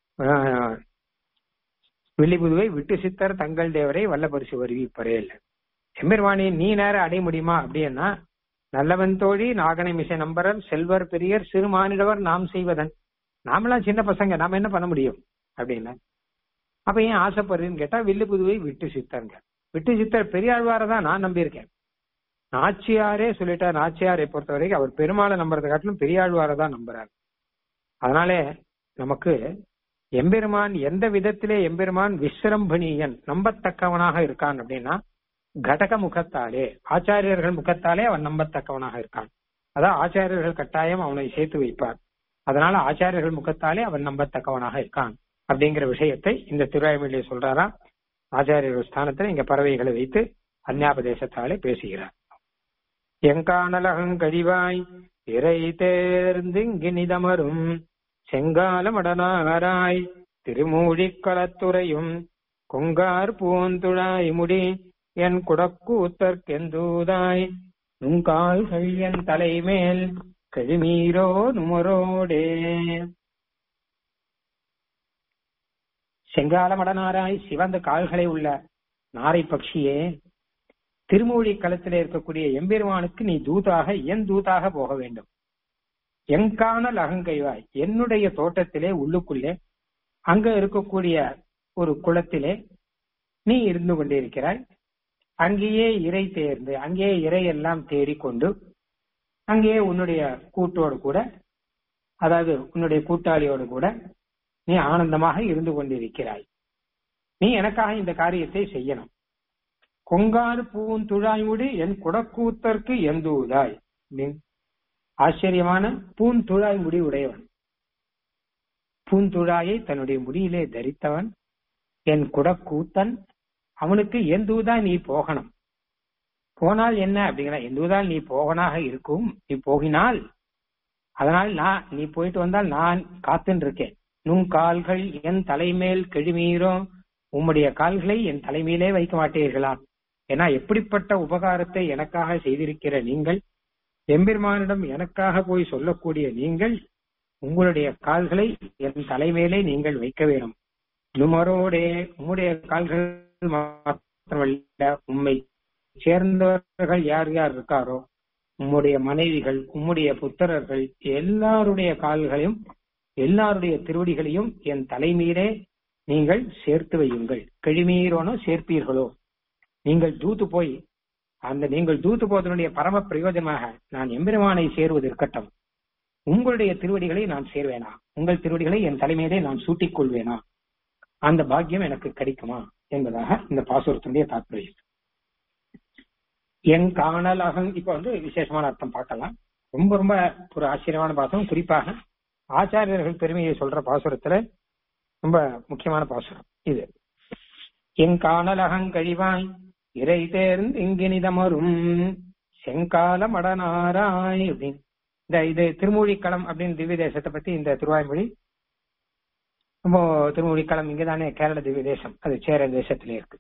வில்லிபுதுவை விட்டு சித்தர் தங்கள் தேவரை வல்ல பரிசு வருவிப்பரே இல்லை எம்பெருமானி நீ நேரம் அடைய முடியுமா அப்படின்னா நல்லவன் தோழி நாகனை மிசை நம்பரர் செல்வர் பெரியர் சிறுமானிடவர் நாம் செய்வதன் நாமெல்லாம் சின்ன பசங்க நாம என்ன பண்ண முடியும் அப்படின்னா அப்ப ஏன் ஆசைப்படுறதுன்னு கேட்டா வில்லு புதுவை விட்டு சித்தருங்க விட்டு சித்தர் பெரியாழ்வார தான் நான் நம்பியிருக்கேன் நாச்சியாரே சொல்லிட்டார் நாச்சியாரை பொறுத்த வரைக்கும் அவர் பெருமாளை நம்புறதை காட்டிலும் பெரியாழ்வார தான் நம்புறாரு அதனாலே நமக்கு எம்பெருமான் எந்த விதத்திலே எம்பெருமான் விஸ்ரம்பணியன் நம்பத்தக்கவனாக இருக்கான் அப்படின்னா கடக முகத்தாலே ஆச்சாரியர்கள் முகத்தாலே அவன் நம்பத்தக்கவனாக இருக்கான் அதான் ஆச்சாரியர்கள் கட்டாயம் அவனை சேர்த்து வைப்பார் அதனால ஆச்சாரியர்கள் முகத்தாலே அவன் நம்பத்தக்கவனாக இருக்கான் அப்படிங்கிற விஷயத்தை இந்த திருவாய்மொழியை சொல்றாரா ஆச்சாரியர்கள் ஸ்தானத்துல இங்க பறவைகளை வைத்து அந்யாபதேசத்தாலே பேசுகிறார் எங்கானலகங்கழிவாய் இறை தேர்ந்திங்கினிதமரும் செங்காலமடனாராய் திருமூழிக்களத்துறையும் கொங்கார் பூந்துழாய் முடி என் குடக்கூத்தற்கெந்தூதாய் நுங்கால்கள் என் தலைமேல் கழுமீரோ நுமரோடே செங்கால மடனாராய் சிவந்த கால்களை உள்ள நாரை பட்சியே திருமூழி களத்திலே இருக்கக்கூடிய எம்பெருமானுக்கு நீ தூதாக என் தூதாக போக வேண்டும் எங்கானல் அகங்கைவாய் என்னுடைய தோட்டத்திலே உள்ளுக்குள்ளே அங்க இருக்கக்கூடிய ஒரு குளத்திலே நீ இருந்து கொண்டிருக்கிறாய் அங்கேயே இறை தேர்ந்து அங்கேயே இறை எல்லாம் தேடிக்கொண்டு அங்கேயே உன்னுடைய கூட்டோடு கூட அதாவது உன்னுடைய கூட்டாளியோடு கூட நீ ஆனந்தமாக இருந்து கொண்டிருக்கிறாய் நீ எனக்காக இந்த காரியத்தை செய்யணும் கொங்காறு பூவும் துழாய்முடி என் குடக்கூத்தற்கு எந்தூதாய் ஆச்சரியமான பூந்துழாய் முடி உடையவன் பூந்துழாயை தன்னுடைய முடியிலே தரித்தவன் என் குடக்கூத்தன் அவனுக்கு எந்தூதா நீ போகணும் போனால் என்ன அப்படிங்கிற எந்தூதால் நீ போகனாக இருக்கும் நீ போகினால் அதனால் நான் நீ போயிட்டு வந்தால் நான் காத்துன்னு இருக்கேன் நும் கால்கள் என் தலைமேல் கெழுமீரோ உம்முடைய கால்களை என் தலைமையிலே வைக்க மாட்டீர்களா ஏன்னா எப்படிப்பட்ட உபகாரத்தை எனக்காக செய்திருக்கிற நீங்கள் எம்பெருமானிடம் எனக்காக போய் சொல்லக்கூடிய நீங்கள் உங்களுடைய கால்களை என் தலைமையிலே நீங்கள் வைக்க வேணும் நுமரோடே உம்முடைய கால்கள் மாத்திரமல்ல உண்மை சேர்ந்தவர்கள் யார் யார் இருக்காரோ உம்முடைய மனைவிகள் உம்முடைய புத்திரர்கள் எல்லாருடைய கால்களையும் எல்லாருடைய திருவடிகளையும் என் தலைமீரே நீங்கள் சேர்த்து வையுங்கள் கழிமீரோனோ சேர்ப்பீர்களோ நீங்கள் தூத்து போய் அந்த நீங்கள் தூத்து போவதனுடைய பரம பிரயோஜனமாக நான் எம்பெருமானை சேருவது இருக்கட்டும் உங்களுடைய திருவடிகளை நான் சேர்வேனா உங்கள் திருவடிகளை என் தலைமையிலே நான் சூட்டிக் கொள்வேனா அந்த பாக்கியம் எனக்கு கிடைக்குமா என்பதாக இந்த பாசுரத்தினுடைய தாற்பயம் என் காணல் அகங் இப்ப வந்து விசேஷமான அர்த்தம் பார்க்கலாம் ரொம்ப ரொம்ப ஒரு ஆச்சரியமான பாசுரம் குறிப்பாக ஆச்சாரியர்கள் பெருமையை சொல்ற பாசுரத்துல ரொம்ப முக்கியமான பாசுரம் இது என் காணல் அகங்கழிவாய் இறை தேர்ந்து இங்கினிதமரும் செங்கால மடனாராய் அப்படின்னு இந்த இது திருமூழிக்களம் அப்படின்னு திவ்ய தேசத்தை பத்தி இந்த திருவாய்மொழி ரொம்ப திருமூழிக்களம் இங்கதானே கேரள திவ்ய தேசம் அது சேர தேசத்திலே இருக்கு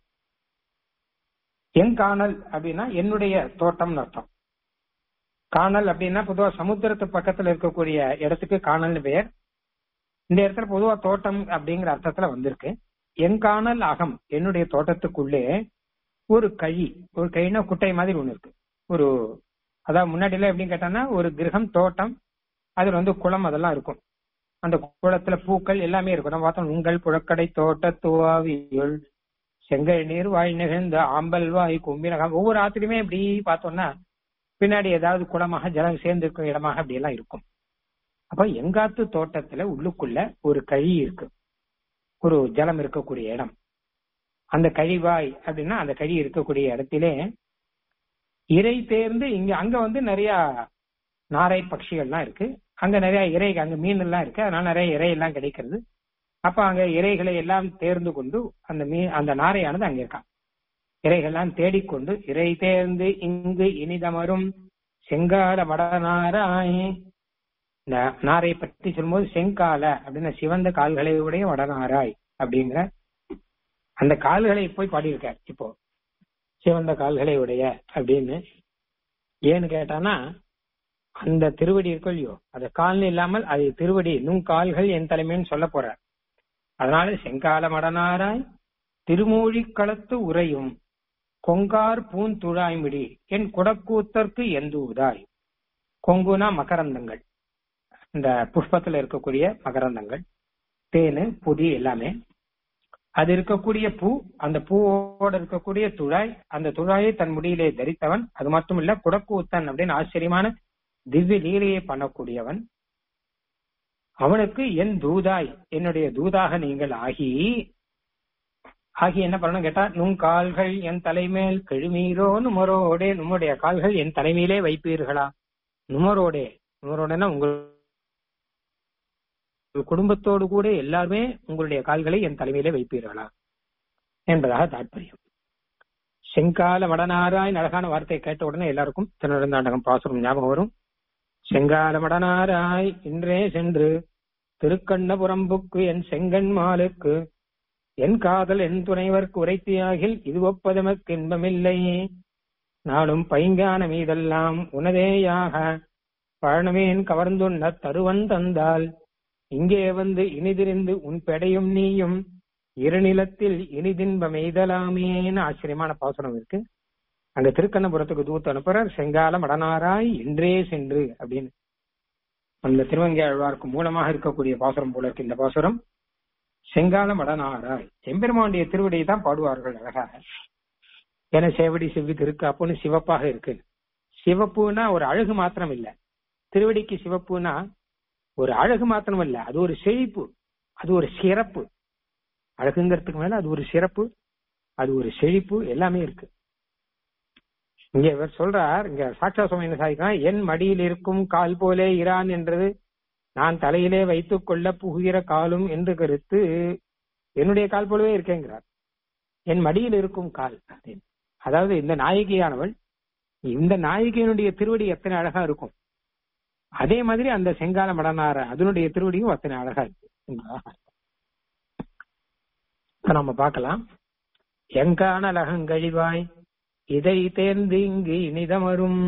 என் காணல் அப்படின்னா என்னுடைய தோட்டம்னு அர்த்தம் காணல் அப்படின்னா பொதுவா சமுத்திரத்து பக்கத்துல இருக்கக்கூடிய இடத்துக்கு காணல்னு பெயர் இந்த இடத்துல பொதுவா தோட்டம் அப்படிங்கிற அர்த்தத்துல வந்திருக்கு என் காணல் அகம் என்னுடைய தோட்டத்துக்குள்ளே ஒரு கழி ஒரு கழினா குட்டை மாதிரி ஒண்ணு இருக்கு ஒரு அதாவது முன்னாடி எல்லாம் எப்படின்னு கேட்டாங்கன்னா ஒரு கிரகம் தோட்டம் அதுல வந்து குளம் அதெல்லாம் இருக்கும் அந்த குளத்துல பூக்கள் எல்லாமே இருக்கும் நம்ம பார்த்தோம் உங்கள் புழக்கடை தோட்ட துவாவியுள் செங்கல் நீர் வாய் நிகழ்ந்த ஆம்பல் வாய் கும்பினகம் ஒவ்வொரு ஆத்துலயுமே இப்படி பார்த்தோம்னா பின்னாடி ஏதாவது குளமாக ஜலம் சேர்ந்து இருக்கும் இடமாக அப்படி எல்லாம் இருக்கும் அப்ப எங்காத்து தோட்டத்துல உள்ளுக்குள்ள ஒரு கழி இருக்கு ஒரு ஜலம் இருக்கக்கூடிய இடம் அந்த கழிவாய் அப்படின்னா அந்த கழி இருக்கக்கூடிய இடத்திலே இறை தேர்ந்து இங்க அங்க வந்து நிறைய நாரை பட்சிகள்லாம் இருக்கு அங்க நிறைய இறை அங்க மீன் எல்லாம் இருக்கு அதனால நிறைய இறை எல்லாம் கிடைக்கிறது அப்ப அங்க இறைகளை எல்லாம் தேர்ந்து கொண்டு அந்த மீன் அந்த நாரையானது அங்க இருக்கான் இறைகள்லாம் தேடிக்கொண்டு இறை தேர்ந்து இங்கு இனிதமரும் செங்கால வடநாராய் இந்த நாரை பற்றி சொல்லும்போது செங்கால அப்படின்னு சிவந்த கால்களை உடைய வடநாராய் அப்படிங்கிற அந்த கால்களை போய் பாடியிருக்கார் இப்போ சிவந்த கால்களை உடைய அப்படின்னு ஏன்னு கேட்டானா அந்த திருவடி இருக்கும் இல்லையோ அது கால்னு இல்லாமல் அது திருவடி நும் கால்கள் என் தலைமைன்னு சொல்ல போறார் அதனால செங்கால மடனாராய் திருமூழி களத்து உரையும் கொங்கார் பூந்துழாய்மிடி என் குடக்கூத்தற்கு எந்தூதாய் கொங்குனா மகரந்தங்கள் இந்த புஷ்பத்துல இருக்கக்கூடிய மகரந்தங்கள் தேனு புதி எல்லாமே அது இருக்கக்கூடிய பூ அந்த பூவோட இருக்கக்கூடிய துழாய் அந்த துழாயை தன் முடியிலே தரித்தவன் அது மட்டும் இல்ல குடக்கூத்தன் அப்படின்னு ஆச்சரியமான திவ்ய லீலையை பண்ணக்கூடியவன் அவனுக்கு என் தூதாய் என்னுடைய தூதாக நீங்கள் ஆகி ஆகி என்ன பண்ணணும் கேட்டா நும் கால்கள் என் தலைமேல் கெழுமீரோ நுமரோடே நம்முடைய கால்கள் என் தலைமையிலே வைப்பீர்களா நுமரோடே நுமரோடனா உங்கள் குடும்பத்தோடு கூட எல்லாருமே உங்களுடைய கால்களை என் தலைமையிலே வைப்பீர்களா என்பதாக தாற்பயம் செங்கால வடநாராய் அழகான வார்த்தையை கேட்ட உடனே எல்லாருக்கும் திருநெடுந்தாண்டகம் பாசுரம் ஞாபகம் வரும் செங்கால வடநாராய் இன்றே சென்று திருக்கண்ணபுரம்புக்கு என் செங்கன் மாலுக்கு என் காதல் என் துணைவர்க்கு உரைத்தியாகில் இது ஒப்பதமக்கு இன்பமில்லை நாளும் பைங்கான மீதெல்லாம் உனதேயாக பழனமேன் கவர்ந்துண்ண தருவன் தந்தால் இங்கே வந்து இனிதிரிந்து உன் பெடையும் நீயும் இருநிலத்தில் இனிதின்ப மெய்தலாமேன்னு ஆச்சரியமான பாசுரம் இருக்கு அங்க திருக்கண்ணபுரத்துக்கு தூத்து அனுப்புறார் செங்கால மடனாராய் இன்றே சென்று அப்படின்னு அந்த திருவங்கை ஆழ்வார்க்கு மூலமாக இருக்கக்கூடிய பாசுரம் போல இருக்கு இந்த பாசுரம் செங்கால மடனாராய் எம்பெருமானுடைய திருவடியை தான் பாடுவார்கள் அழகாக என சேவடி செவ்வி திருக்காப்புன்னு சிவப்பாக இருக்கு சிவப்புனா ஒரு அழகு மாத்திரம் இல்ல திருவடிக்கு சிவப்புனா ஒரு அழகு மாத்திரம் இல்ல அது ஒரு செழிப்பு அது ஒரு சிறப்பு அழகுங்கிறதுக்கு மேல அது ஒரு சிறப்பு அது ஒரு செழிப்பு எல்லாமே இருக்கு இங்க இவர் சொல்றார் இங்க சாட்சா சுவாமி என்ன சாதிக்கிறார் என் மடியில் இருக்கும் கால் போலே இரான் என்றது நான் தலையிலே வைத்துக் கொள்ள புகுகிற காலும் என்று கருத்து என்னுடைய கால் போலவே இருக்கேங்கிறார் என் மடியில் இருக்கும் கால் அப்படின்னு அதாவது இந்த நாயகியானவள் இந்த நாயகியினுடைய திருவடி எத்தனை அழகா இருக்கும் அதே மாதிரி அந்த செங்கால மடனார அதனுடைய திருவடியும் அத்தனை அழகா இருக்கு இப்ப நம்ம பார்க்கலாம் எங்கான அழகங்கழிவாய் இதை தேர்ந்து இங்கு இனிதமரும்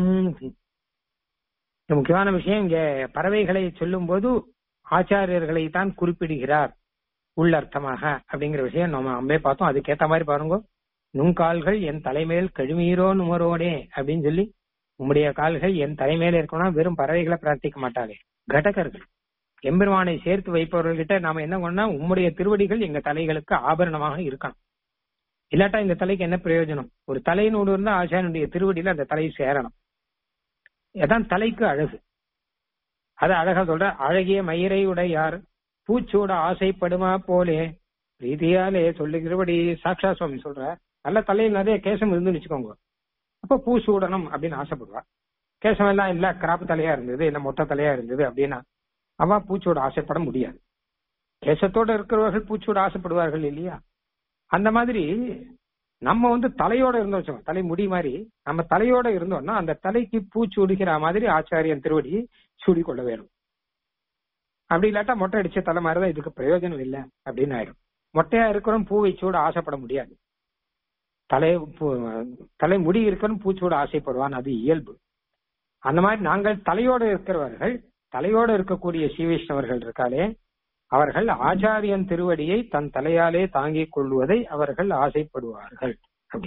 முக்கியமான விஷயம் இங்க பறவைகளை சொல்லும் போது ஆச்சாரியர்களை தான் குறிப்பிடுகிறார் உள்ளர்த்தமாக அப்படிங்கிற விஷயம் நம்ம அம்பே பார்த்தோம் அதுக்கேத்த மாதிரி பாருங்க நுங்கால்கள் என் தலைமையில் கழுமீரோ நுமரோடே அப்படின்னு சொல்லி உம்முடைய கால்கள் என் தலைமையில இருக்கணும்னா வெறும் பறவைகளை பிரார்த்திக்க மாட்டாளே கடகர்கள் எம்பெருமானை சேர்த்து வைப்பவர்கிட்ட நாம என்ன பண்ணா உம்முடைய திருவடிகள் எங்க தலைகளுக்கு ஆபரணமாக இருக்கணும் இல்லாட்டா இந்த தலைக்கு என்ன பிரயோஜனம் ஒரு தலையினோடு இருந்தா ஆச்சாரியனுடைய திருவடியில அந்த தலை சேரணும் அதான் தலைக்கு அழகு அத அழகா சொல்ற அழகிய மயிரை உடையார் பூச்சோட ஆசைப்படுமா போலே ரீதியாலே சொல்லுகிறபடி சாக்ஷா சுவாமி சொல்ற நல்ல தலையில் நிறைய கேசம் இருந்து வச்சுக்கோங்க அப்ப பூ சூடணும் அப்படின்னு ஆசைப்படுவா கேசம் எல்லாம் இல்ல கிராப்பு தலையா இருந்தது இல்ல மொட்டை தலையா இருந்தது அப்படின்னா அவ பூச்சோட ஆசைப்பட முடியாது கேசத்தோட இருக்கிறவர்கள் பூச்சோட ஆசைப்படுவார்கள் இல்லையா அந்த மாதிரி நம்ம வந்து தலையோட இருந்தோம் வச்சோம் தலை முடி மாதிரி நம்ம தலையோட இருந்தோம்னா அந்த தலைக்கு பூ சூடுகிற மாதிரி ஆச்சாரியன் திருவடி சூடி கொள்ள வேணும் அப்படி இல்லாட்டா மொட்டை அடிச்ச தலை மாதிரிதான் இதுக்கு பிரயோஜனம் இல்லை அப்படின்னு ஆயிடும் மொட்டையா இருக்கிறோம் பூவை சூட ஆசைப்பட முடியாது தலை தலை முடி இருக்கணும் பூச்சூட ஆசைப்படுவான் அது இயல்பு அந்த மாதிரி நாங்கள் தலையோட இருக்கிறவர்கள் தலையோட இருக்கக்கூடிய ஸ்ரீவைஷ்ணவர்கள் இருக்காளே அவர்கள் ஆச்சாரியன் திருவடியை தன் தலையாலே தாங்கிக் கொள்வதை அவர்கள் ஆசைப்படுவார்கள் அப்படி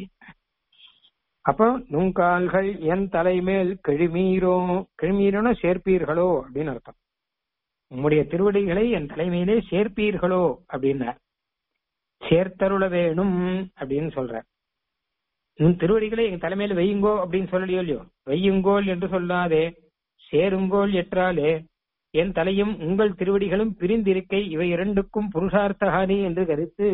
அப்போ நுங்கால்கள் என் தலைமேல் கிழிமீரோ கிழிமீரோன்னு சேர்ப்பீர்களோ அப்படின்னு அர்த்தம் உம்முடைய திருவடிகளை என் தலைமையிலே சேர்ப்பீர்களோ அப்படின்னார் சேர்த்தருள வேணும் அப்படின்னு சொல்ற உன் திருவடிகளை எங்க தலைமையில வையுங்கோ அப்படின்னு சொல்லலையோ இல்லையோ வையுங்கோல் என்று சொல்லாதே சேருங்கோல் எற்றாலே என் தலையும் உங்கள் திருவடிகளும் பிரிந்திருக்கை இவை இரண்டுக்கும் புருஷார்த்தஹானி என்று கருத்து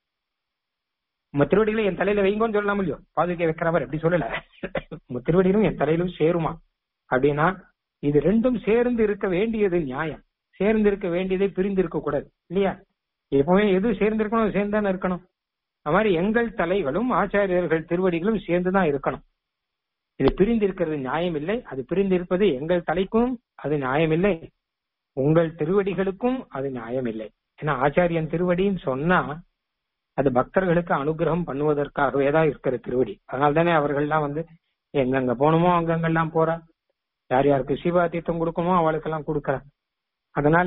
உங்க திருவடிகளை என் தலையில வைங்கோன்னு சொல்லலாம் இல்லையோ பாதுகை வைக்கிறவர் எப்படி சொல்லல உங்க திருவடிகளும் என் தலையிலும் சேருமா அப்படின்னா இது ரெண்டும் சேர்ந்து இருக்க வேண்டியது நியாயம் சேர்ந்து இருக்க வேண்டியதை பிரிந்து இருக்க கூடாது இல்லையா எப்பவுமே எது சேர்ந்து இருக்கணும் சேர்ந்தானே இருக்கணும் அது மாதிரி எங்கள் தலைகளும் ஆச்சாரியர்கள் திருவடிகளும் சேர்ந்துதான் இருக்கணும் இது பிரிந்து இருக்கிறது நியாயம் இல்லை அது பிரிந்து இருப்பது எங்கள் தலைக்கும் அது நியாயம் இல்லை உங்கள் திருவடிகளுக்கும் அது நியாயம் இல்லை ஏன்னா ஆச்சாரியன் திருவடின்னு சொன்னா அது பக்தர்களுக்கு அனுகிரகம் பண்ணுவதற்காகவே தான் இருக்கிற திருவடி அதனால தானே அவர்கள்லாம் வந்து எங்கெங்க போகணுமோ அங்கங்கெல்லாம் போறா யார் யாருக்கு சிவாதீத்தம் கொடுக்கணுமோ அவளுக்கெல்லாம் கொடுக்கற அதனால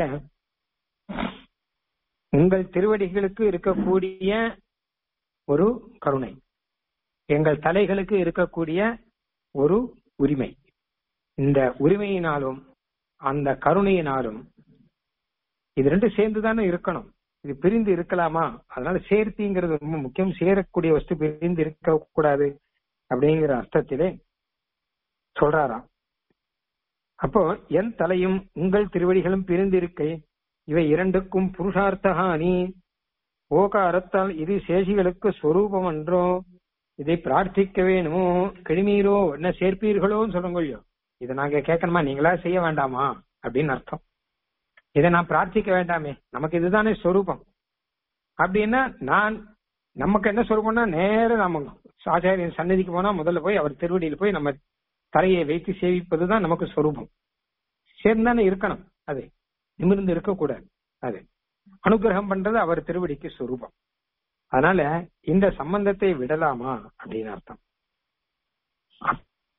உங்கள் திருவடிகளுக்கு இருக்கக்கூடிய ஒரு கருணை எங்கள் தலைகளுக்கு இருக்கக்கூடிய ஒரு உரிமை இந்த உரிமையினாலும் அந்த கருணையினாலும் இது ரெண்டும் சேர்ந்து தானே இருக்கணும் இது பிரிந்து இருக்கலாமா அதனால சேர்த்திங்கிறது ரொம்ப முக்கியம் சேரக்கூடிய வஸ்து பிரிந்து இருக்க கூடாது அப்படிங்கிற அர்த்தத்திலே சொல்றாராம் அப்போ என் தலையும் உங்கள் திருவடிகளும் பிரிந்திருக்கை இவை இரண்டுக்கும் புருஷார்த்தகானி ஓகாரத்தால் இது சேஷிகளுக்கு ஸ்வரூபம் என்றோ இதை பிரார்த்திக்க வேணுமோ கிருமீரோ என்ன சேர்ப்பீர்களோன்னு சொல்லுங்க இல்லையோ இதை நாங்க கேட்கணுமா நீங்களா செய்ய வேண்டாமா அப்படின்னு அர்த்தம் இதை நான் பிரார்த்திக்க வேண்டாமே நமக்கு இதுதானே ஸ்வரூபம் அப்படின்னா நான் நமக்கு என்ன ஸ்வரூபம்னா நேரம் நம்ம ஆச்சாரியன் சன்னதிக்கு போனா முதல்ல போய் அவர் திருவடியில் போய் நம்ம தலையை வைத்து சேவிப்பதுதான் நமக்கு ஸ்வரூபம் சேர்ந்தானே இருக்கணும் அது நிமிர்ந்து இருக்கக்கூடாது அது அனுகிரகம் பண்றது அவர் திருவடிக்கு ஸ்வரூபம் அதனால இந்த சம்பந்தத்தை விடலாமா அப்படின்னு அர்த்தம்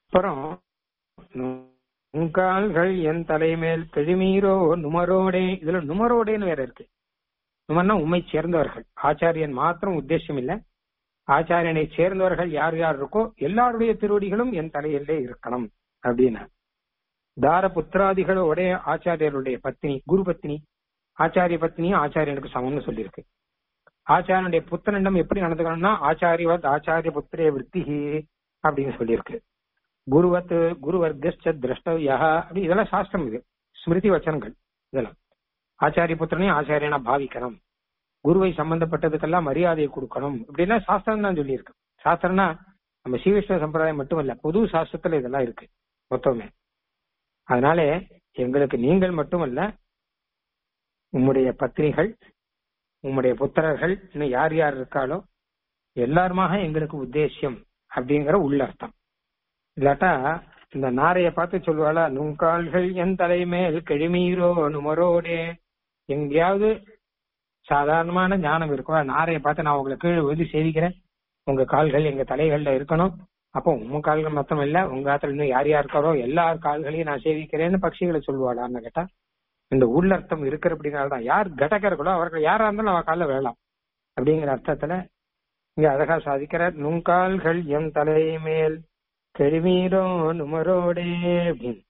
அப்புறம் உங்கால்கள் என் தலைமேல் கிழிமீரோ நுமரோடே இதுல நுமரோடேன்னு வேற இருக்கு நுமர்னா உண்மை சேர்ந்தவர்கள் ஆச்சாரியன் மாத்திரம் உத்தேசம் இல்ல ஆச்சாரியனை சேர்ந்தவர்கள் யார் யார் இருக்கோ எல்லாருடைய திருவடிகளும் என் தலையிலே இருக்கணும் அப்படின்னா தார புத்திராதிகளோட ஆச்சாரியருடைய பத்னி குரு பத்னி ஆச்சாரிய பத்னியும் ஆச்சாரியனுக்கு சமம்னு சொல்லியிருக்கு ஆச்சாரியனுடைய புத்திரனிடம் எப்படி நடந்துக்கணும்னா ஆச்சாரியவத் ஆச்சாரிய புத்திரே விற்த்திஹி அப்படின்னு சொல்லியிருக்கு குருவத் குருவர்கஸ்ட திரஷ்டவியா அப்படி இதெல்லாம் சாஸ்திரம் இது ஸ்மிருதி வச்சனங்கள் இதெல்லாம் ஆச்சாரிய புத்திரனையும் ஆச்சாரியனா பாவிக்கணும் குருவை சம்பந்தப்பட்டதுக்கெல்லாம் மரியாதையை கொடுக்கணும் இப்படிலாம் சாஸ்திரம் தான் சொல்லியிருக்கு சாஸ்திரம்னா நம்ம சீவிஷ்ண சம்பிரதாயம் மட்டும் இல்ல பொது சாஸ்திரத்துல இதெல்லாம் இருக்கு மொத்தமே அதனால எங்களுக்கு நீங்கள் மட்டுமல்ல உம்முடைய பத்னிகள் உம்முடைய புத்திரர்கள் இன்னும் யார் யார் இருக்காளோ எல்லாருமாக எங்களுக்கு உத்தேசியம் அப்படிங்கிற உள்ளர்த்தம் இல்லாட்டா இந்த நாரைய பார்த்து சொல்லுவாளா நுங்கால்கள் என் தலைமேல் கிழிமீரோ நுமரோடே எங்கேயாவது சாதாரணமான ஞானம் இருக்கும் நாரைய பார்த்து நான் உங்களை கீழே விழுந்து சேவிக்கிறேன் உங்க கால்கள் எங்க தலைகள்ல இருக்கணும் அப்போ உங்க கால்கள் மொத்தம் இல்ல உங்க காலத்துல இன்னும் யார் யார் இருக்காரோ எல்லா கால்களையும் நான் சேவிக்கிறேன்னு பட்சிகளை சொல்லுவாளான்னு கேட்டா இந்த உள்ளர்த்தம் இருக்கிற அப்படிங்கிறதான் யார் கடகர்களோ அவர்கள் யாரா இருந்தாலும் அவ காலில் விழலாம் அப்படிங்கிற அர்த்தத்துல இங்க அழகா சாதிக்கிற நுங்கால்கள் என் தலை மேல் கெழுமீரோ நுமரோடே அப்படின்னு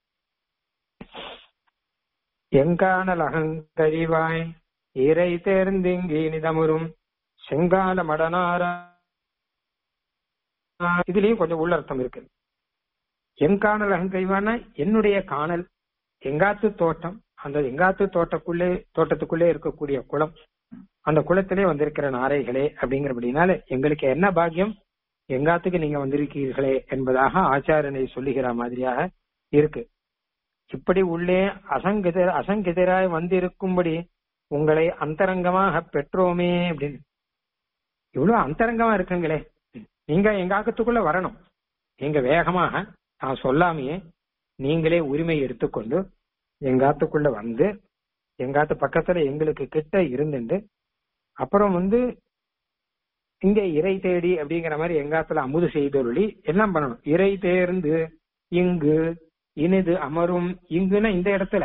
எங்கானல் அகங்கழிவாய் இறை தேர்ந்திங்கி நிதமுறும் செங்கால மடனாரா இதுலயும் கொஞ்சம் உள்ளர்த்தம் இருக்கு எங்கானல் அகங்கழிவான என்னுடைய காணல் எங்காத்து தோட்டம் அந்த எங்காத்து தோட்டக்குள்ளே தோட்டத்துக்குள்ளே இருக்கக்கூடிய குளம் அந்த குளத்திலே வந்திருக்கிற நாரைகளே அப்படிங்கிறபடினால எங்களுக்கு என்ன பாக்கியம் எங்காத்துக்கு நீங்க வந்திருக்கிறீர்களே என்பதாக ஆச்சாரனை சொல்லுகிற மாதிரியாக இருக்கு இப்படி உள்ளே அசங்கிதர் அசங்கிதராய் வந்திருக்கும்படி உங்களை அந்தரங்கமாக பெற்றோமே அப்படின்னு இவ்வளவு அந்தரங்கமா இருக்குங்களே நீங்க எங்க ஆக்கத்துக்குள்ள வரணும் நீங்க வேகமாக நான் சொல்லாமையே நீங்களே உரிமை எடுத்துக்கொண்டு எங்காத்துக்குள்ள வந்து எங்காத்து பக்கத்துல எங்களுக்கு கிட்ட இருந்துட்டு அப்புறம் வந்து இங்க இறை தேடி அப்படிங்கிற மாதிரி எங்காத்துல அமுது செய்தொருளி எல்லாம் பண்ணணும் இறை தேர்ந்து இங்கு இனிது அமரும் இங்குன்னா இந்த இடத்துல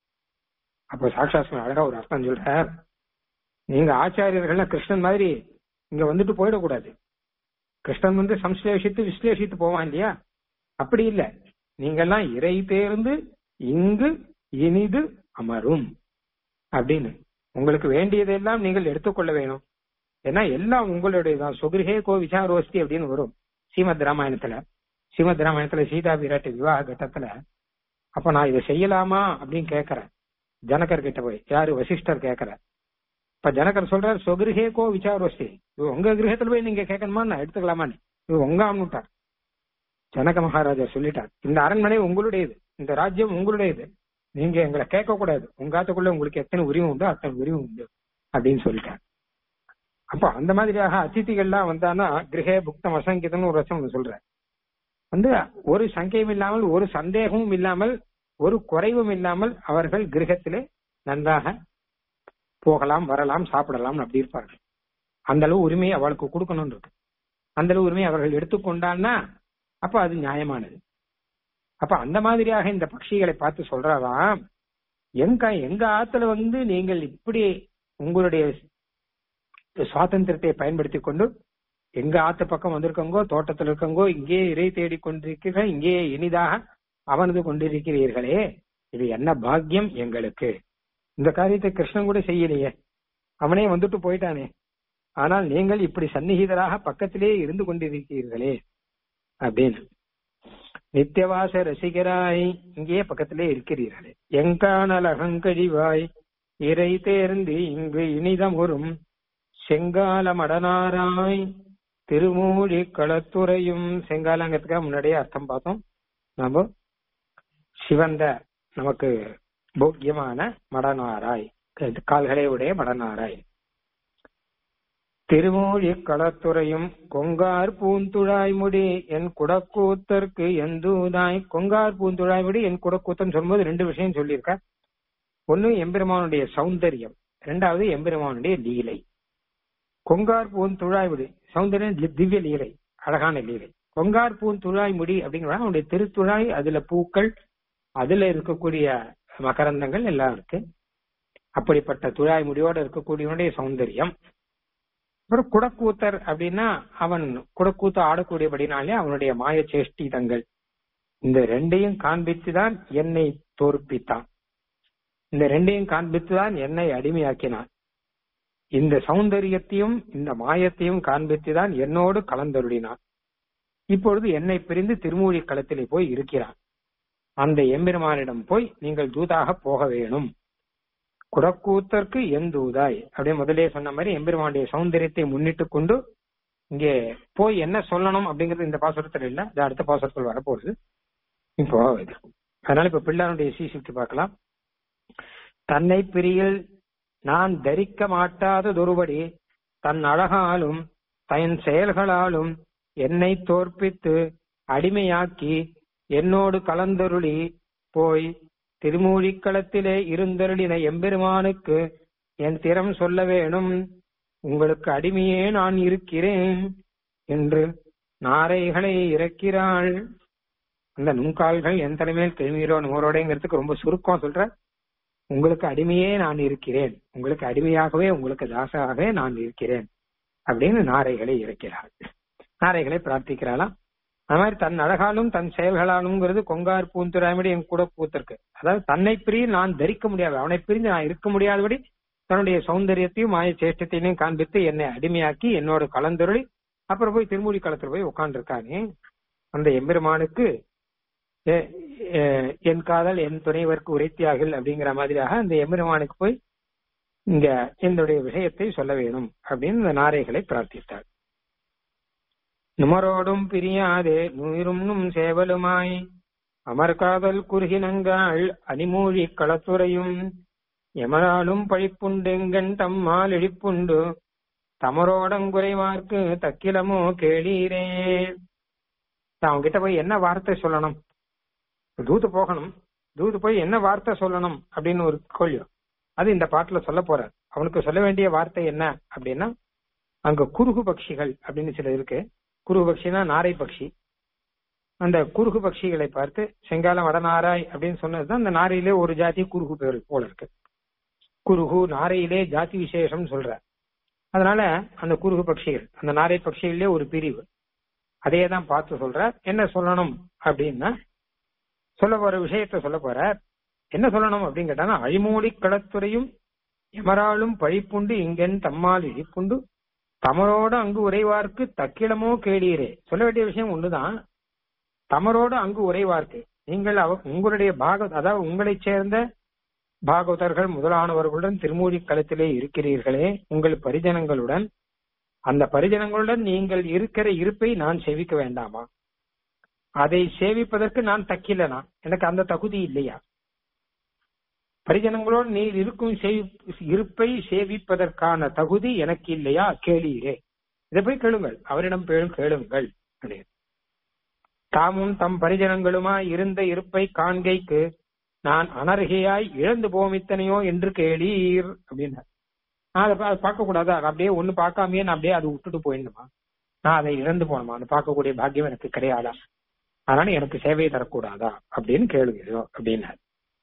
அப்போ சாட்சாஸ்மி அழகா ஒரு அர்த்தம் சொல்றார் நீங்க ஆச்சாரியர்கள்லாம் கிருஷ்ணன் மாதிரி இங்க வந்துட்டு போயிடக்கூடாது கிருஷ்ணன் வந்து சம்ஸ்லேஷித்து விஸ்லேஷித்து போவான் இல்லையா அப்படி இல்ல நீங்கெல்லாம் இறை தேர்ந்து இங்கு இனிது அமரும் அப்படின்னு உங்களுக்கு வேண்டியதெல்லாம் நீங்கள் எடுத்துக்கொள்ள வேணும் ஏன்னா எல்லாம் உங்களுடையதான் சுகிருஹே கோ விசாரோஸ்தி அப்படின்னு வரும் ஸ்ரீமத் ராமாயணத்துல ஸ்ரீமத் ராமாயணத்துல சீதா விராட்டு விவாக கட்டத்துல அப்ப நான் இதை செய்யலாமா அப்படின்னு கேக்குறேன் ஜனகர் கிட்ட போய் யாரு வசிஷ்டர் கேக்குற இப்ப ஜனகர் சொல்றாரு சொகிருஹே கோ விசாரோஸ்தி இது உங்க கிரகத்துல போய் நீங்க கேட்கணுமா நான் எடுத்துக்கலாமான்னு இது உங்க ஆம்னுட்டார் ஜனக மகாராஜா சொல்லிட்டார் இந்த அரண்மனை உங்களுடையது இந்த ராஜ்யம் உங்களுடையது நீங்க எங்களை கேட்க கூடாது உங்க ஆத்துக்குள்ள உங்களுக்கு எத்தனை உரிமை உண்டோ அத்தனை உரிமை உண்டு அப்படின்னு சொல்லிட்டார் அப்போ அந்த மாதிரியாக அதிதிகள்லாம் வந்தானா கிரகே புக்தம் அசங்கிதம்னு ஒரு வச்சம் சொல்ற வந்து ஒரு சங்கையும் இல்லாமல் ஒரு சந்தேகமும் இல்லாமல் ஒரு குறைவும் இல்லாமல் அவர்கள் கிரகத்திலே நன்றாக போகலாம் வரலாம் சாப்பிடலாம் அப்படி இருப்பார்கள் அந்த அளவு உரிமையை அவளுக்கு கொடுக்கணும்னு இருக்கு அந்த அளவு உரிமையை அவர்கள் எடுத்துக்கொண்டான்னா அப்ப அது நியாயமானது அப்ப அந்த மாதிரியாக இந்த பட்சிகளை பார்த்து சொல்றாராம் எங்க எங்க ஆத்துல வந்து நீங்கள் இப்படி உங்களுடைய சுவாதந்திரத்தை பயன்படுத்தி கொண்டு எங்க ஆத்து பக்கம் வந்திருக்கங்கோ தோட்டத்தில் இருக்கங்கோ இங்கே இறை தேடி கொண்டிருக்கிறீர்கள் இங்கே இனிதாக அமர்ந்து கொண்டிருக்கிறீர்களே இது என்ன பாக்கியம் எங்களுக்கு இந்த காரியத்தை கிருஷ்ணன் கூட செய்யலையே அவனே வந்துட்டு போயிட்டானே ஆனால் நீங்கள் இப்படி சந்நிகிதராக பக்கத்திலே இருந்து கொண்டிருக்கிறீர்களே அப்படின்னு நித்தியவாச ரசிகராய் இங்கே பக்கத்திலே இருக்கிறீர்களே எங்கானல் அகங்கழிவாய் இறை தேர்ந்து இங்கு இனிதமுறும் செங்கால மடனாராய் திருமூழி களத்துறையும் செங்காலங்கிறதுக்காக முன்னாடியே அர்த்தம் பார்த்தோம் நாம சிவந்த நமக்கு போக்கியமான மடனாராய் கால்களை உடைய மடனாராய் திருமூழி களத்துறையும் கொங்கார் பூந்துழாய் முடி என் குடக்கூத்தற்கு எந்தூதாய் கொங்கார் பூந்துழாய் முடி என் குடக்கூத்தன் சொல்லும்போது ரெண்டு விஷயம் சொல்லியிருக்க ஒன்னு எம்பெருமானுடைய சௌந்தரியம் ரெண்டாவது எம்பெருமானுடைய லீலை கொங்கார் பூந்துழாய் முடி சௌந்தரியம் திவ்ய லீலை அழகான லீலை கொங்கார் பூந்துழாய் முடி அப்படிங்கிற அவனுடைய திருத்துழாய் அதுல பூக்கள் அதுல இருக்கக்கூடிய மகரந்தங்கள் எல்லாம் இருக்கு அப்படிப்பட்ட துழாய் முடியோட இருக்கக்கூடியவனுடைய சௌந்தரியம் அப்புறம் குடக்கூத்தர் அப்படின்னா அவன் குடக்கூத்து ஆடக்கூடியபடினாலே அவனுடைய மாய சேஷ்டிதங்கள் இந்த ரெண்டையும் காண்பித்துதான் என்னை தோற்பித்தான் இந்த ரெண்டையும் காண்பித்துதான் என்னை அடிமையாக்கினான் இந்த சௌந்தரியத்தையும் இந்த மாயத்தையும் காண்பித்துதான் என்னோடு கலந்தருளினான் இப்பொழுது என்னை பிரிந்து திருமூழி களத்திலே போய் இருக்கிறான் அந்த எம்பெருமானிடம் போய் நீங்கள் தூதாக போக வேணும் குடக்கூத்தற்கு என் தூதாய் அப்படியே முதலே சொன்ன மாதிரி எம்பெருமானுடைய சௌந்தரியத்தை முன்னிட்டு கொண்டு இங்கே போய் என்ன சொல்லணும் அப்படிங்கிறது இந்த பாசுரத்தில் இல்ல இது அடுத்த பாசுரத்தில் வரப்போகுது இப்போ இது அதனால இப்ப பிள்ளாருடைய சீசித்து பார்க்கலாம் தன்னை பிரியில் நான் தரிக்க மாட்டாததொருபடி தன் அழகாலும் தன் செயல்களாலும் என்னை தோற்பித்து அடிமையாக்கி என்னோடு கலந்தருளி போய் திருமூழிக்களத்திலே இருந்தருளின எம்பெருமானுக்கு என் திறம் சொல்ல வேணும் உங்களுக்கு அடிமையே நான் இருக்கிறேன் என்று நாரைகளை இறக்கிறாள் அந்த நுண்கால்கள் என் தலைமையில் கிழமையிலோ நூறோடைங்கிறதுக்கு ரொம்ப சுருக்கம் சொல்ற உங்களுக்கு அடிமையே நான் இருக்கிறேன் உங்களுக்கு அடிமையாகவே உங்களுக்கு தாசாகவே நான் இருக்கிறேன் அப்படின்னு நாரைகளை இறக்கிறாள் நாரைகளை பிரார்த்திக்கிறாளாம் அது மாதிரி தன் அழகாலும் தன் செயல்களாலும்ங்கிறது கொங்கார் பூந்துராமடி என் கூட பூத்திருக்கு அதாவது தன்னை பிரிந்து நான் தரிக்க முடியாது அவனை பிரிந்து நான் இருக்க முடியாதபடி தன்னுடைய சௌந்தரியத்தையும் மாய சேஷ்டத்தையும் காண்பித்து என்னை அடிமையாக்கி என்னோட கலந்துருளி அப்புறம் போய் திருமூலி களத்துல போய் உட்காந்துருக்கானே அந்த எம்பெருமானுக்கு என் காதல் என் துணைவர்க்கு உரைத்தியாகல் அப்படிங்கிற மாதிரியாக அந்த எம்பெருமானுக்கு போய் இங்க என்னுடைய விஷயத்தை சொல்ல வேணும் அப்படின்னு இந்த நாரைகளை பிரார்த்தித்தார் நுமரோடும் பிரியாதே நுயிரும் சேவலுமாய் அமர்காதல் குறுகினங்காள் அணிமூழி களத்துறையும் எமராலும் பழிப்புண்டெங்கன் தம்மால் இழிப்புண்டு தமரோடங்குறைவார்க்கு தக்கிலமோ கேளீரே அவங்க கிட்ட போய் என்ன வார்த்தை சொல்லணும் தூது போகணும் தூது போய் என்ன வார்த்தை சொல்லணும் அப்படின்னு ஒரு கோழியம் அது இந்த பாட்டுல சொல்ல போறார் அவனுக்கு சொல்ல வேண்டிய வார்த்தை என்ன அப்படின்னா அங்க குறுகு பட்சிகள் அப்படின்னு சில இருக்கு குறுகு பட்சினா நாரை பட்சி அந்த குறுகு பட்சிகளை பார்த்து செங்காலம் வடநாராய் அப்படின்னு சொன்னதுதான் அந்த நாரையிலே ஒரு ஜாதி குறுகு பேர் போல இருக்கு குறுகு நாரையிலே ஜாதி விசேஷம் சொல்ற அதனால அந்த குறுகு பட்சிகள் அந்த நாரை பட்சிகளிலே ஒரு பிரிவு அதே தான் பார்த்து சொல்ற என்ன சொல்லணும் அப்படின்னா சொல்ல போற விஷயத்த சொல்ல போற என்ன சொல்லணும் அப்படின்னு கேட்டானா அழிமூடி களத்துறையும் எமராலும் பழிப்புண்டு இங்கென் தம்மால் இழிப்புண்டு தமரோடு அங்கு உரைவார்க்கு தக்கிடமோ கேளீரே சொல்ல வேண்டிய விஷயம் ஒண்ணுதான் தமரோடு அங்கு உரைவார்க்கு நீங்கள் அவ உங்களுடைய பாக அதாவது உங்களைச் சேர்ந்த பாகவதர்கள் முதலானவர்களுடன் திருமூழி களத்திலே இருக்கிறீர்களே உங்கள் பரிஜனங்களுடன் அந்த பரிஜனங்களுடன் நீங்கள் இருக்கிற இருப்பை நான் சேவிக்க வேண்டாமா அதை சேவிப்பதற்கு நான் தக்கிலனா எனக்கு அந்த தகுதி இல்லையா பரிஜனங்களோடு நீ இருக்கும் இருப்பை சேவிப்பதற்கான தகுதி எனக்கு இல்லையா கேளீரே இதை போய் கேளுங்கள் அவரிடம் பேரும் கேளுங்கள் அப்படின்னு தாமும் தம் பரிஜனங்களுமா இருந்த இருப்பை காண்கைக்கு நான் அனர்கையாய் இழந்து போமித்தனையோ என்று கேளீர் அப்படின்னார் நான் அதை பார்க்க கூடாதா அப்படியே ஒண்ணு பார்க்காமயே நான் அப்படியே அதை விட்டுட்டு போயிடணுமா நான் அதை இழந்து போனோமா அதை பார்க்கக்கூடிய பாக்கியம் எனக்கு கிடையாதா அதனால எனக்கு சேவை தரக்கூடாதா அப்படின்னு கேளுங்க அப்படின்னாரு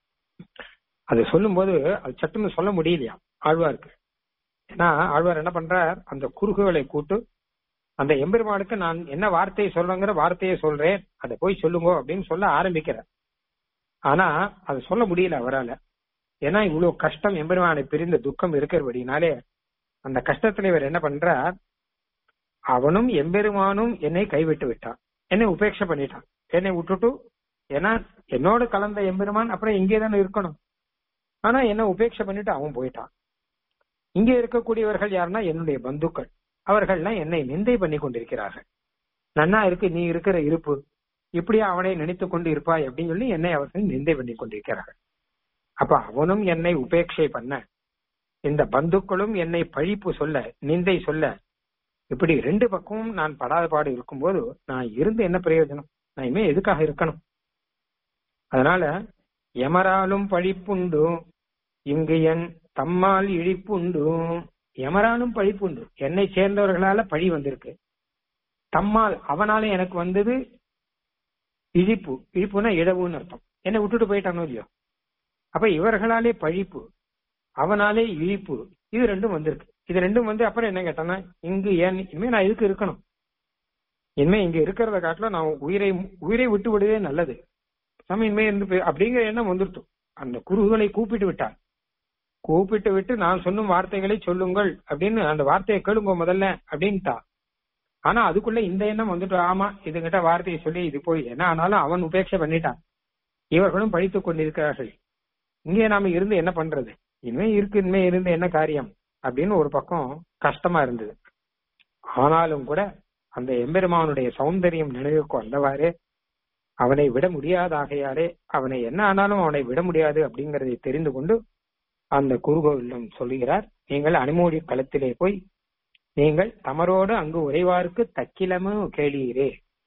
அது சொல்லும் போது அது சட்டுன்னு சொல்ல முடியலையா ஆழ்வாருக்கு ஏன்னா ஆழ்வார் என்ன பண்றார் அந்த குறுகுகளை கூட்டு அந்த எம்பெருமானுக்கு நான் என்ன வார்த்தையை சொல்றேங்கிற வார்த்தையை சொல்றேன் அதை போய் சொல்லுங்க அப்படின்னு சொல்ல ஆரம்பிக்கிறார் ஆனா அது சொல்ல முடியல அவரால் ஏன்னா இவ்வளவு கஷ்டம் எம்பெருமானை பிரிந்த துக்கம் இருக்கிறபடினாலே அந்த கஷ்டத்துல இவர் என்ன பண்றார் அவனும் எம்பெருமானும் என்னை கைவிட்டு விட்டான் என்னை உபேட்சை பண்ணிட்டான் என்னை விட்டுட்டு ஏன்னா என்னோடு கலந்த எம்பெருமான் அப்புறம் இங்கே தானே இருக்கணும் ஆனா என்ன உபேட்சை பண்ணிட்டு அவன் போயிட்டான் இங்க இருக்கக்கூடியவர்கள் யாருன்னா என்னுடைய பந்துக்கள் அவர்கள்லாம் என்னை நிந்தை பண்ணி கொண்டிருக்கிறார்கள் நன்னா இருக்கு நீ இருக்கிற இருப்பு இப்படியா அவனை நினைத்து கொண்டு இருப்பாய் அப்படின்னு சொல்லி என்னை அவர்கள் நிந்தை பண்ணி கொண்டிருக்கிறார்கள் அப்ப அவனும் என்னை உபேட்சை பண்ண இந்த பந்துக்களும் என்னை பழிப்பு சொல்ல நிந்தை சொல்ல இப்படி ரெண்டு பக்கமும் நான் படாத பாடு இருக்கும்போது நான் இருந்து என்ன பிரயோஜனம் நான் இனிமே எதுக்காக இருக்கணும் அதனால எமராலும் பழிப்புண்டு இங்கு என் தம்மால் இழிப்புண்டு எமராலும் பழிப்புண்டு என்னை சேர்ந்தவர்களால பழி வந்திருக்கு தம்மால் அவனால எனக்கு வந்தது இழிப்பு இழிப்புனா இழவுன்னு அர்த்தம் என்னை விட்டுட்டு போயிட்டானோ இல்லையோ அப்ப இவர்களாலே பழிப்பு அவனாலே இழிப்பு இது ரெண்டும் வந்திருக்கு இது ரெண்டும் வந்து அப்புறம் என்ன கேட்டானா இங்கு ஏன் இனிமே நான் இதுக்கு இருக்கணும் இனிமே இங்க இருக்கிறத காட்டிலும் நான் உயிரை உயிரை விட்டு விடுவதே நல்லது நம்ம இனிமே இருந்து போய்- அப்படிங்கிற எண்ணம் வந்துருட்டும் அந்த குருகுகளை கூப்பிட்டு விட்டார் கூப்பிட்டு விட்டு நான் சொல்லும் வார்த்தைகளை சொல்லுங்கள் அப்படின்னு அந்த வார்த்தையை கேளுங்க முதல்ல அப்படின்ட்டா ஆனா அதுக்குள்ள இந்த எண்ணம் வந்துட்டு ஆமா இதுகிட்ட வார்த்தையை சொல்லி இது போய் என்ன ஆனாலும் அவன் உபேட்சை பண்ணிட்டான் இவர்களும் படித்துக் கொண்டிருக்கிறார்கள் இங்கே நாம இருந்து என்ன பண்றது இனிமே இருக்கு இனிமே இருந்து என்ன காரியம் அப்படின்னு ஒரு பக்கம் கஷ்டமா இருந்தது ஆனாலும் கூட அந்த எம்பெருமானுடைய சௌந்தரியம் நினைவுக்கு வந்தவாறே அவனை விட முடியாதாகையாலே அவனை என்ன ஆனாலும் அவனை விட முடியாது அப்படிங்கறதை தெரிந்து கொண்டு அந்த குருகோவிலும் சொல்லுகிறார் நீங்கள் அனுமோடி களத்திலே போய் நீங்கள் தமரோடு அங்கு உறைவார்க்கு தக்கிலமும் கேளீரே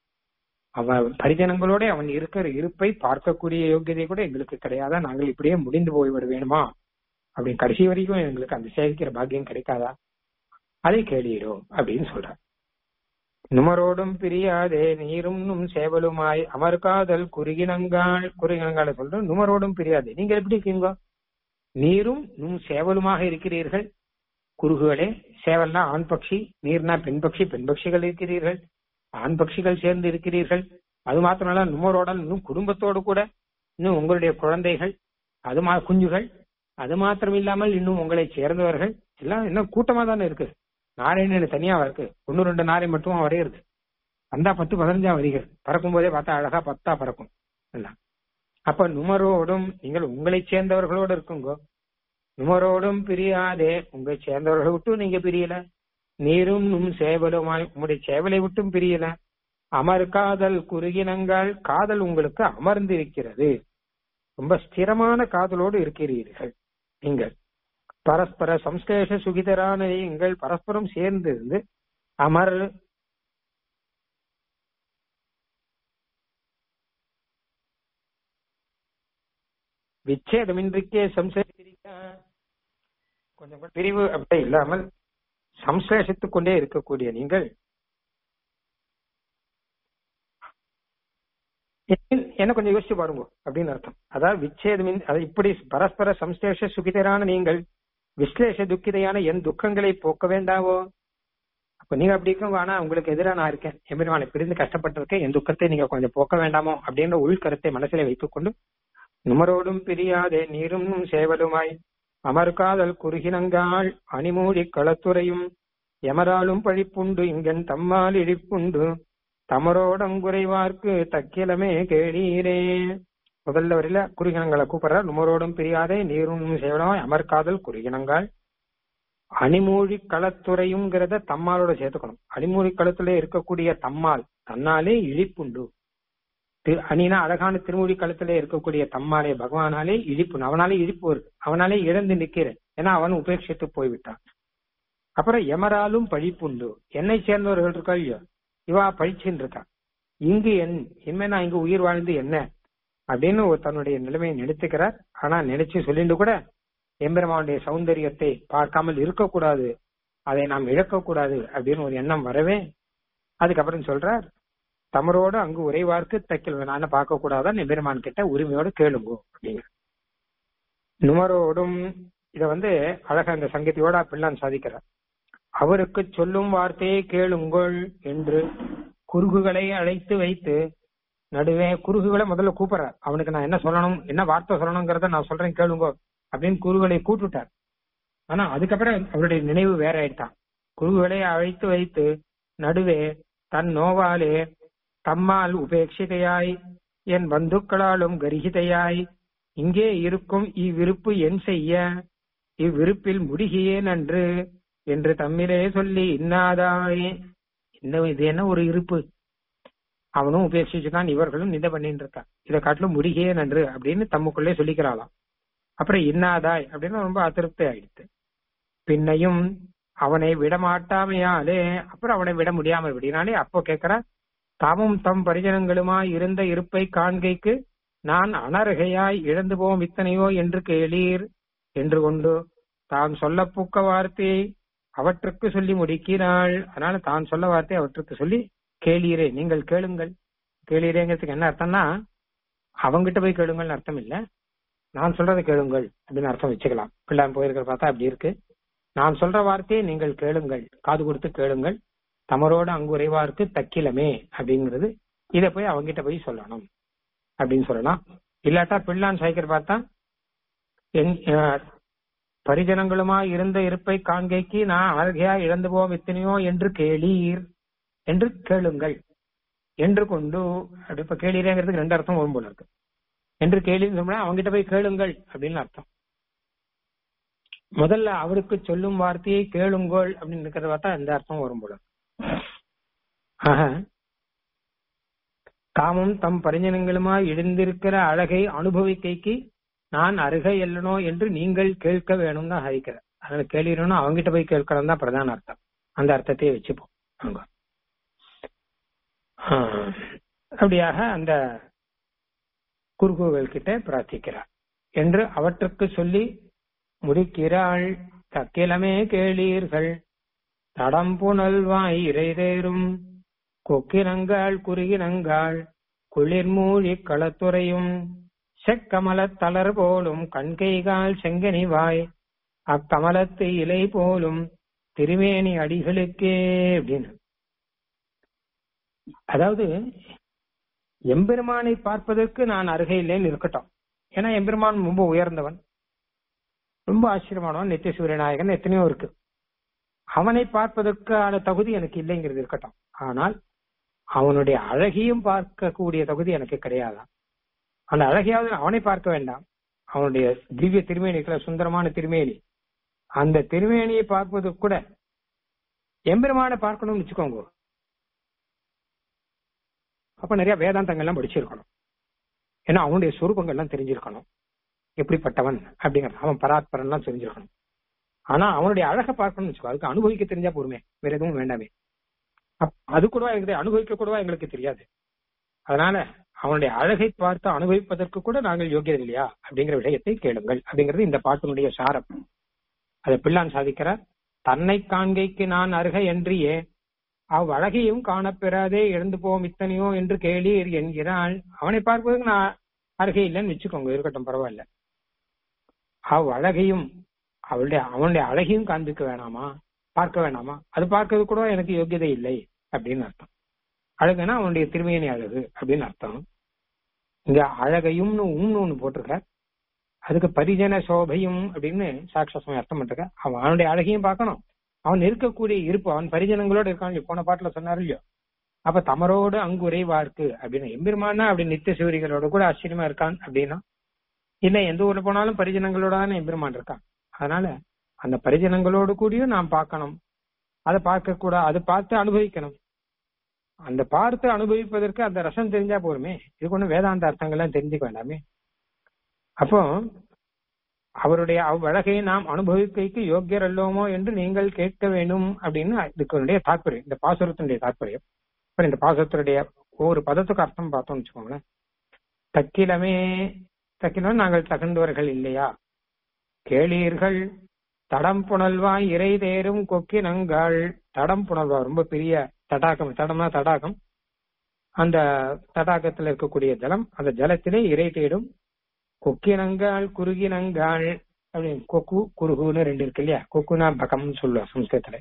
அவன் பரிஜனங்களோட அவன் இருக்கிற இருப்பை பார்க்கக்கூடிய யோகியதை கூட எங்களுக்கு கிடையாதா நாங்கள் இப்படியே முடிந்து போய்விட வேணுமா அப்படின்னு கடைசி வரைக்கும் எங்களுக்கு அந்த சேவிக்கிற பாக்கியம் கிடைக்காதா அதை கேளீரோ அப்படின்னு சொல்றார் நுமரோடும் பிரியாதே நீரும் நும் சேவலுமாய் அமர்காதல் குறுகினங்கால் குறுகினங்கால சொல்றோம் நுமரோடும் பிரியாதே நீங்க எப்படி இருக்கீங்க நீரும் நும் சேவலுமாக இருக்கிறீர்கள் குறுகுகளே சேவல்னா ஆண் பட்சி நீர்னா பெண் பட்சி பெண் பட்சிகள் இருக்கிறீர்கள் ஆண் பட்சிகள் சேர்ந்து இருக்கிறீர்கள் அது மாத்திரமல்ல நுமரோடல் இன்னும் குடும்பத்தோடு கூட இன்னும் உங்களுடைய குழந்தைகள் அது மா குஞ்சுகள் அது மாத்திரம் இல்லாமல் இன்னும் உங்களை சேர்ந்தவர்கள் எல்லாம் இன்னும் கூட்டமா தானே இருக்கு நாராயணன் தனியாவா இருக்கு ஒன்னு ரெண்டு நாரை மட்டும் வரைகிறது வந்தா பத்து பதினஞ்சா வருகிறது பறக்கும் போதே பார்த்தா அழகா பத்தா பறக்கும் எல்லாம் அப்ப நுமரோடும் நீங்கள் உங்களை சேர்ந்தவர்களோடு இருக்குங்கோ நுமரோடும் பிரியாதே உங்களை சேர்ந்தவர்களை விட்டு நீங்க பிரியல நீரும் நும் சேவலுமாய் உங்களுடைய சேவலை விட்டும் பிரியல அமர் காதல் குறுகினங்கள் காதல் உங்களுக்கு அமர்ந்திருக்கிறது ரொம்ப ஸ்திரமான காதலோடு இருக்கிறீர்கள் நீங்கள் பரஸ்பர சம்ஸ்லேஷ சுகிதரான நீங்கள் பரஸ்பரம் சேர்ந்து இருந்து அமர் விச்சேதமின்றிக்கே சம்சேஷிக்க கொஞ்சம் கூட பிரிவு அப்படி இல்லாமல் சம்சேஷித்துக் கொண்டே இருக்கக்கூடிய நீங்கள் என்ன- என்ன கொஞ்சம் யோசிச்சு பாருங்க அப்படின்னு அர்த்தம் அதாவது விச்சேதமின் அது இப்படி பரஸ்பர சம்சேஷ சுகிதரான நீங்கள் விஸ்லேஷ துக்கிதையான என் துக்கங்களை போக்க வேண்டாவோ அப்ப நீங்க அப்படி இருக்கவங்க ஆனா உங்களுக்கு எதிராக நான் இருக்கேன் எம்பெருமானை பிரிந்து கஷ்டப்பட்டிருக்கேன் என் துக்கத்தை நீங்க கொஞ்சம் போக்க வேண்டாமோ அப்படின்ற உள்கருத்தை மனசிலே வைத்துக் கொண்டு நுமரோடும் பிரியாதே நீரும் சேவலுமாய் அமர்காதல் குறுகினங்கால் அணிமூடி களத்துறையும் எமராலும் பழிப்புண்டு இங்கன் தம்மால் இழிப்புண்டு தமரோடங்குறைவார்க்கு தக்கிலமே கேளீரே முதல்ல வரையில குறுகினங்களை கூப்பிடுற நுமரோடும் பிரியாதே நீரும் சேவலமாய் அமர்காதல் குறுகினங்கால் அணிமூழி களத்துறையுங்கிறத தம்மாலோட சேர்த்துக்கணும் அணிமூழி களத்துல இருக்கக்கூடிய தம்மால் தன்னாலே இழிப்புண்டு திரு- அணினா அழகான திருமொழி களத்துல இருக்கக்கூடிய தம்மாலே பகவானாலே இழிப்பு அவனாலே இழிப்பு வருது அவனாலே இழந்து நிக்கிறேன் ஏன்னா அவன் உபேட்சித்து போய்விட்டான் அப்புறம் எமராலும் பழிப்புண்டு என்னை சேர்ந்தவர்கள் இருக்கா இல்லையோ இவா பழிச்சுன்னு இருக்கா இங்கு என் இனிமே நான் இங்கு உயிர் வாழ்ந்து என்ன அப்படின்னு ஒரு தன்னுடைய நிலைமையை நினைத்துக்கிறார் ஆனா நினைச்சு சொல்லிட்டு கூட எம்பெருமானுடைய சௌந்தரியத்தை பார்க்காமல் இருக்கக்கூடாது அதை நாம் இழக்கக்கூடாது அப்படின்னு ஒரு எண்ணம் வரவே அதுக்கப்புறம் சொல்றார் தமரோடு அங்கு உறைவார்க்கு தைக்கல் நான் பார்க்க கூடாதான் எம்பெருமான் கிட்ட உரிமையோடு கேளுங்கோ அப்படிங்க நுமரோடும் இத வந்து அழகா இந்த சங்கத்தியோட பிள்ளான் சாதிக்கிறார் அவருக்கு சொல்லும் வார்த்தையை கேளுங்கள் என்று குறுகுகளை அழைத்து வைத்து நடுவே குறுகுகளை முதல்ல கூப்பிடுறார் அவனுக்கு நான் என்ன சொல்லணும் என்ன வார்த்தை சொல்லணுங்கிறத நான் சொல்றேன் கேளுங்கோ அப்படின்னு குறுகுகளை கூட்டுட்டார் ஆனா அதுக்கப்புறம் அவருடைய நினைவு வேற ஆயிட்டான் குருகளை அழைத்து வைத்து நடுவே தன் நோவாலே தம்மால் உபேட்சிதையாய் என் பந்துக்களாலும் கரிகிதையாய் இங்கே இருக்கும் இவ்விருப்பு என் செய்ய இவ்விருப்பில் முடிகியேன் அன்று என்று தம்மிலே சொல்லி இன்னாதாயே இந்த இது என்ன ஒரு இருப்பு அவனும் உபேட்சிச்சுக்கான் இவர்களும் நிதை பண்ணிட்டு இருக்கான் இதை காட்டிலும் முடிகையே நன்று அப்படின்னு தம்முக்குள்ளே சொல்லிக்கிறாளாம் அப்புறம் இன்னாதாய் அப்படின்னு ரொம்ப அதிருப்தி ஆயிடுத்து பின்னையும் அவனை விடமாட்டாமையாலே அப்புறம் அவனை விட முடியாம விடினாலே அப்போ கேக்குறா தாமும் தம் பரிஜனங்களுமாய் இருந்த இருப்பை காண்கைக்கு நான் அனர்கையாய் இழந்து போம் இத்தனையோ என்று கேளீர் என்று கொண்டு தான் சொல்ல பூக்க வார்த்தையை அவற்றுக்கு சொல்லி முடிக்கிறாள் அதனால தான் சொல்ல வார்த்தை அவற்றுக்கு சொல்லி கேளீரே நீங்கள் கேளுங்கள் கேளீரேங்கிறதுக்கு என்ன அர்த்தம்னா அவங்கிட்ட போய் கேளுங்கள்னு அர்த்தம் இல்ல நான் சொல்றதை கேளுங்கள் அப்படின்னு அர்த்தம் வச்சுக்கலாம் பிள்ளான் போயிருக்கிற பார்த்தா அப்படி இருக்கு நான் சொல்ற வார்த்தையை நீங்கள் கேளுங்கள் காது கொடுத்து கேளுங்கள் தமரோடு அங்கு உறைவார்க்கு தக்கிலமே அப்படிங்கிறது இத போய் அவங்கிட்ட போய் சொல்லணும் அப்படின்னு சொல்லலாம் இல்லாட்டா பிள்ளான் சாய்க்கிற பார்த்தா என் அஹ், பரிஜனங்களுமா இருந்த இருப்பை காண்கைக்கு நான் அழகையா இழந்து போவோம் எத்தனையோ என்று கேளீர் என்று கேளுங்கள் என்று கொண்டு அப்படி இப்ப கேளீரேங்கிறதுக்கு ரெண்டு அர்த்தம் வரும் போல இருக்கு என்று கேள்வின்னு சொன்னா அவங்கிட்ட போய் கேளுங்கள் அப்படின்னு அர்த்தம் முதல்ல அவருக்கு சொல்லும் வார்த்தையை கேளுங்கள் அப்படின்னு இருக்கிறத பார்த்தா இந்த அர்த்தம் வரும் போல இருக்கு. ஆக காமம் தம் பரிஞ்சனங்களுமா எழுந்திருக்கிற அழகை அனுபவிக்கைக்கு நான் அருகே எல்லனோ என்று நீங்கள் கேட்க வேணும் தான் ஹரிக்கிற அதனால கேள்விடணும் அவங்கிட்ட போய் கேட்கறது தான் பிரதான அர்த்தம் அந்த அர்த்தத்தையே வச்சுப்போம் அங்க ஆஹ், அப்படியாக அந்த குறுகுகள் கிட்ட பிரார்த்திக்கிறார் என்று அவற்றுக்கு சொல்லி முடிக்கிறாள் தக்கிலமே கேளீர்கள் தடம் புனல்வாய் இறைதேரும் கொக்கினங்காள் குறுகினங்காள் குளிர் மூழி களத்துறையும் செக்கமலத் தளர் போலும் கண்கைகால் செங்கனிவாய் அக்கமலத்து இலை போலும் திருமேனி அடிகளுக்கே அப்படின்னு அதாவது எம்பெருமானை பார்ப்பதற்கு நான் அருகையிலேன்னு இருக்கட்டும் ஏன்னா எம்பெருமான் ரொம்ப உயர்ந்தவன் ரொம்ப ஆச்சரியமானவன் நித்திய சூரியநாயகன் எத்தனையோ இருக்கு அவனை பார்ப்பதற்கான தகுதி எனக்கு இல்லைங்கிறது இருக்கட்டும் ஆனால் அவனுடைய அழகையும் பார்க்கக்கூடிய தகுதி எனக்கு கிடையாதா அந்த அழகையாவது அவனை பார்க்க வேண்டாம் அவனுடைய திவ்ய திருமேனி இருக்கிற சுந்தரமான திருமேனி அந்த திருமேனியை பார்ப்பதற்கு கூட எம்பெருமானை பார்க்கணும்னு வச்சுக்கோங்க அப்ப நிறைய வேதாந்தங்கள்லாம் படிச்சிருக்கணும் ஏன்னா அவனுடைய சொரூபங்கள்லாம் தெரிஞ்சிருக்கணும் எப்படிப்பட்டவன் அப்படிங்கிறது அவன் பராத்பரன்லாம் தெரிஞ்சிருக்கணும் ஆனா அவனுடைய அழகை பார்க்கணும்னு வச்சுக்கோ அதுக்கு அனுபவிக்க தெரிஞ்சா போருமே வேற எதுவும் வேண்டாமே அப்- அது கூடவா எங்களுக்கு அனுபவிக்க கூடவா எங்களுக்கு தெரியாது அதனால அவனுடைய அழகை பார்த்து அனுபவிப்பதற்கு கூட நாங்கள் யோகியர் இல்லையா அப்படிங்கிற விஷயத்தை கேளுங்கள் அப்படிங்கிறது இந்த பாட்டினுடைய சாரம் அதை பிள்ளான் சாதிக்கிறார் தன்னை காண்கைக்கு நான் அருக என்றியே அவ்வழகையும் காணப்பெறாதே இழந்து போவோம் இத்தனையோ என்று கேளீர் என்கிறாள் அவனை பார்ப்பதற்கு நான் அருகே இல்லைன்னு வச்சுக்கோங்க இருக்கட்டும் பரவாயில்ல அவ்வழகையும் அவளுடைய அவனுடைய அழகையும் காண்பிக்க வேணாமா பார்க்க வேணாமா அது பார்க்கறது கூட எனக்கு யோகியதை இல்லை அப்படின்னு அர்த்தம் அழகுனா அவனுடைய திருமேனி அழகு அப்படின்னு அர்த்தம் இங்க அழகையும்னு உம்னு ஒண்ணு போட்டிருக்க அதுக்கு பரிஜன சோபையும் அப்படின்னு சாட்சாசம் அர்த்தம் பண்ணிருக்க அவன் அவனுடைய அழகையும் பார்க்கணும் அவன் இருக்கக்கூடிய இருப்பு அவன் பரிஜனங்களோட இருக்கான் இல்லையோ? போன பாட்டுல சொன்னாரு இல்லையோ அப்ப தமரோடு அங்கு உறைவா இருக்கு அப்படின்னு எம்பெருமானா அப்படி நித்திய சிவரிகளோட கூட ஆச்சரியமா இருக்கான் அப்படின்னா இல்ல எந்த ஊர்ல போனாலும் பரிஜனங்களோட தானே எம்பெருமான் இருக்கான் அதனால அந்த பரிஜனங்களோடு கூடியும் நாம் பார்க்கணும் அதை பார்க்க கூட அதை பார்த்து அனுபவிக்கணும் அந்த பார்த்து அனுபவிப்பதற்கு அந்த ரசம் தெரிஞ்சா போருமே இதுக்கு ஒண்ணு வேதாந்த அர்த்தங்கள்லாம் தெரிஞ்சுக்க வேண்டாமே அப்போ அவருடைய அவ்வழகை நாம் அனுபவிக்கைக்கு யோக்கியர் அல்லோமோ என்று நீங்கள் கேட்க வேண்டும் அப்படின்னு இதுக்கு தாற்பயம் இந்த பாசுரத்தினுடைய தாற்பயம் இப்ப இந்த பாசுரத்தினுடைய ஒவ்வொரு பதத்துக்கு அர்த்தம் பார்த்தோம்னு வச்சுக்கோங்களேன் தக்கிலமே தக்கிலம் நாங்கள் தகுந்தவர்கள் இல்லையா கேளீர்கள் தடம் புனல்வாய் இறை தேரும் கொக்கினங்கள் தடம் புனல்வா ரொம்ப பெரிய தடாகம் தடம்னா தடாகம் அந்த தடாகத்துல இருக்கக்கூடிய ஜலம் அந்த ஜலத்திலே இறை தேடும் கொக்கினங்கால் குறுகினங்கால் அப்படின்னு கொக்கு குறுகுன்னு ரெண்டு இருக்கு இல்லையா கொக்குனா பகம்னு சொல்லுவோம் சம்ஸ்கிருதத்துல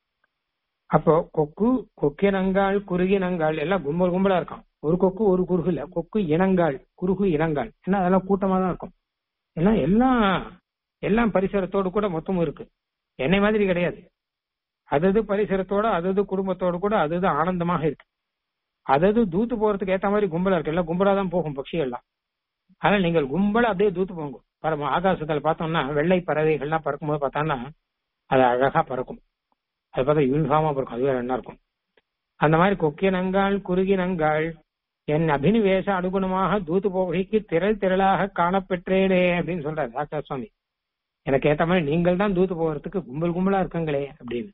அப்போ கொக்கு கொக்கினங்கால் குறுகினங்கால் எல்லாம் கும்பல் கும்பலா இருக்கும் ஒரு கொக்கு ஒரு குறுகு இல்ல கொக்கு இனங்கால் குறுகு இனங்கால் ஏன்னா அதெல்லாம் கூட்டமா தான் இருக்கும் ஏன்னா எல்லாம் எல்லாம் பரிசரத்தோடு கூட மொத்தமும் இருக்கு என்னை மாதிரி கிடையாது அதது பரிசரத்தோட அதது குடும்பத்தோடு கூட அதது ஆனந்தமாக இருக்கு அதது தூத்து போறதுக்கு ஏத்த மாதிரி கும்பலா இருக்கு எல்லாம் கும்பலா தான் போகும் பட்சிகள்லாம் அதனால நீங்கள் கும்பலா அப்படியே தூத்து போங்க பரம ஆகாசத்துல பார்த்தோம்னா வெள்ளை பறவைகள்லாம் பறக்கும்போது பார்த்தோம்னா அது அழகா பறக்கும் அது பார்த்தா யூனிஃபார்மா பறக்கும் அதுவே என்ன இருக்கும் அந்த மாதிரி கொக்கினங்கால் குறுகினங்கால் என் அபினிவேச அனுகுணமாக தூத்து போகைக்கு திரள் திரளாக காணப்பெற்றேனே அப்படின்னு சொல்றாரு சாக்கா சுவாமி எனக்கு ஏத்த மாதிரி நீங்கள் தான் தூத்து போகிறதுக்கு கும்பல் கும்பலா இருக்குங்களே அப்படின்னு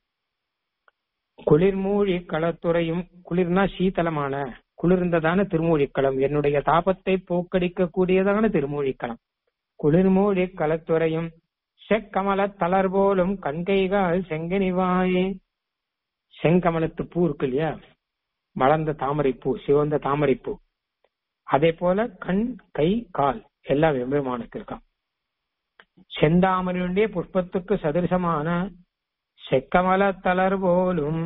குளிர் மூழி களத்துறையும் குளிர்னா சீதளமான குளிர்ந்ததான திருமூழிக்களம் என்னுடைய தாபத்தை போக்கடிக்க கூடியதான திருமூழிக்களம் குளிர்மூழி களத்துறையும் செக்கமல தளர் போலும் கண்கைகால் செங்கனிவாயே செங்கமலத்து பூ இருக்கு இல்லையா மலர்ந்த தாமரைப்பூ சிவந்த தாமரைப்பூ அதே போல கண் கை கால் எல்லாம் எம்பெருமானுக்கு இருக்கான் செந்தாமரையுடைய புஷ்பத்துக்கு சதிருசமான செக்கமல தளர் போலும்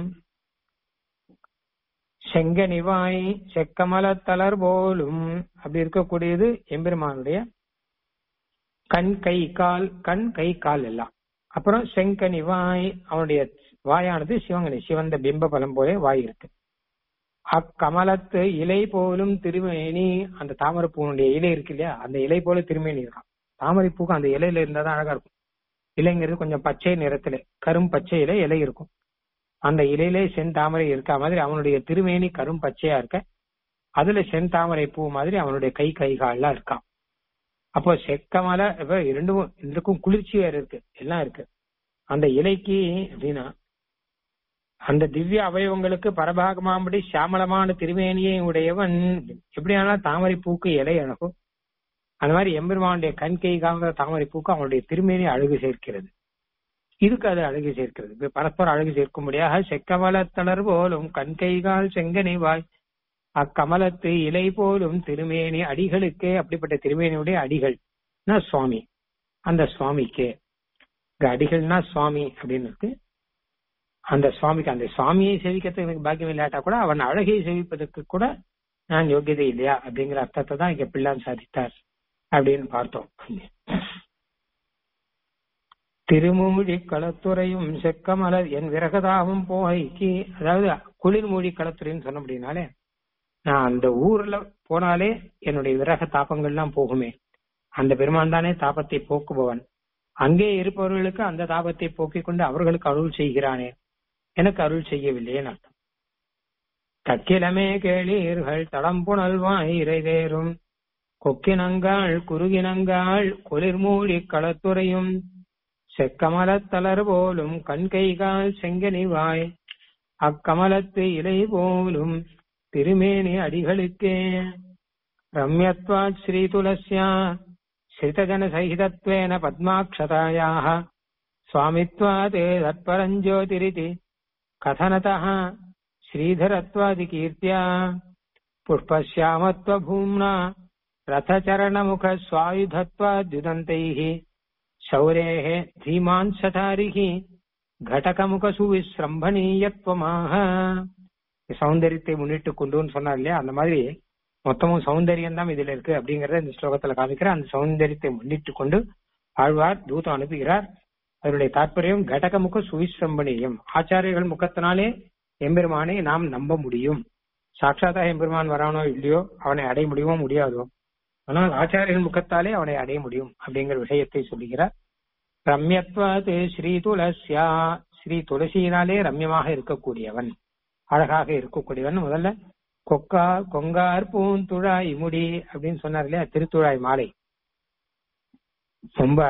செங்கனிவாய் செக்கமல தளர் போலும் அப்படி இருக்கக்கூடியது எம்பெருமானுடைய கண் கை கால் கண் கை கால் எல்லாம் அப்புறம் செங்கனிவாய் அவனுடைய வாயானது சிவங்கனி சிவந்த பிம்ப பலம் போல வாய் இருக்கு அக்கமலத்து இலை போலும் திருமேனி அந்த தாமரை பூனுடைய இலை இருக்கு இல்லையா அந்த இலை போல திருமேனி இருக்கான் தாமரை பூக்கு அந்த இலையில இருந்தா தான் அழகா இருக்கும் இலைங்கிறது கொஞ்சம் பச்சை நிறத்துல கரும் பச்சையில இலை இருக்கும் அந்த இலையிலே செந்தாமரை இருக்க மாதிரி அவனுடைய திருமேனி கரும் பச்சையா இருக்க அதுல செந்தாமரை பூ மாதிரி அவனுடைய கை கை கால்லாம் இருக்கான் அப்போ செக்கமல இப்ப இரண்டும் இதுக்கும் குளிர்ச்சி வேற இருக்கு எல்லாம் இருக்கு அந்த இலைக்கு அப்படின்னா அந்த திவ்ய அவயவங்களுக்கு பரபாகமாம்படி சியாமளமான திருமேனியை உடையவன் எப்படியானா தாமரை பூக்கு இலை அழகும் அந்த மாதிரி எம்பெருமானுடைய கண் கை காங்கிற தாமரை பூக்கு அவனுடைய திருமேனி அழகு சேர்க்கிறது இதுக்கு அது அழகு சேர்க்கிறது இப்ப பரஸ்பரம் அழகு சேர்க்கும்படியாக செக்கமலத்தளர் போலும் கண் கைகால் செங்கனை வாய் அக்கமலத்து இலை போலும் திருமேனி அடிகளுக்கே அப்படிப்பட்ட திருமேனியுடைய அடிகள் சுவாமி அந்த சுவாமிக்கு இங்க அடிகள்னா சுவாமி அப்படின்னு இருக்கு அந்த சுவாமிக்கு அந்த சுவாமியை சேவிக்கிறதுக்கு எனக்கு பாக்கியம் இல்லாட்டா கூட அவன் அழகை சேவிப்பதற்கு கூட நான் யோகியதை இல்லையா அப்படிங்கிற அர்த்தத்தை தான் இங்க பிள்ளான் சாதித்தார் அப்படின்னு பார்த்தோம் திருமூழி களத்துறையும் செக்கமலர் என் விரகதாவும் போய்க்கு அதாவது குளிர்மூழி களத்துறைன்னு சொன்ன அப்படின்னாலே நான் அந்த ஊர்ல போனாலே என்னுடைய விரக தாபங்கள்லாம் போகுமே அந்த பெருமான் தானே தாபத்தை போக்குபவன் அங்கே இருப்பவர்களுக்கு அந்த தாபத்தை போக்கிக் கொண்டு அவர்களுக்கு அருள் செய்கிறானே எனக்கு அருள் செய்யவில்லையே அர்த்தம் தக்கிலமே கேளீர்கள் தடம்புணல்வாய் இறைதேரும் கொக்கினங்காள் குறுகினங்காள் குளிர்மூழி களத்துறையும் செக்கமலத் தளர் போலும் கண்கைகால் செங்கனிவாய் அக்கமலத்து இலை போலும் திருமேனி அடிகளுக்கே ரம்யத்வாத் ஸ்ரீ துளஸ்யா ஸ்ரிதஜன சகிதத்வேன பத்மாட்சதாயாः स्वामित्वात् तत्परञ्ज्योतिरिति कथनतः श्रीधरत्वादिकीर्त्या पुष्पश्यामत्वभूम्ना रथचरणमुखस्वायुधत्वाद्युदन्तैः शौरेः धीमांसधारिः घटकमुखसुविस्रम्भणीयत्वमाह சௌந்தரியத்தை முன்னிட்டு கொண்டுன்னு சொன்னார் இல்லையா அந்த மாதிரி மொத்தமும் சௌந்தரியம் தான் இதுல இருக்கு அப்படிங்கறத இந்த ஸ்லோகத்துல காமிக்கிற அந்த சௌந்தரியத்தை முன்னிட்டு கொண்டு ஆழ்வார் தூதம் அனுப்புகிறார் அதனுடைய தாற்பயம் கடகமுக சுவிஸ்ரம்பணியம் ஆச்சாரியர்கள் முகத்தினாலே எம்பெருமானை நாம் நம்ப முடியும் சாட்சாத்தா எம்பெருமான் வரானோ இல்லையோ அவனை அடைய முடியுமோ முடியாதோ ஆனால் ஆச்சாரியர்கள் முகத்தாலே அவனை அடைய முடியும் அப்படிங்கிற விஷயத்தை சொல்லுகிறார் ரம்யத்வாது ஸ்ரீ துளசியா ஸ்ரீ துளசியினாலே ரம்யமாக இருக்கக்கூடியவன் அழகாக இருக்கக்கூடியவன் முதல்ல கொக்கா கொங்கார் பூந்துழாய் முடி அப்படின்னு சொன்னார் இல்லையா திருத்துழாய் மாலை ரொம்ப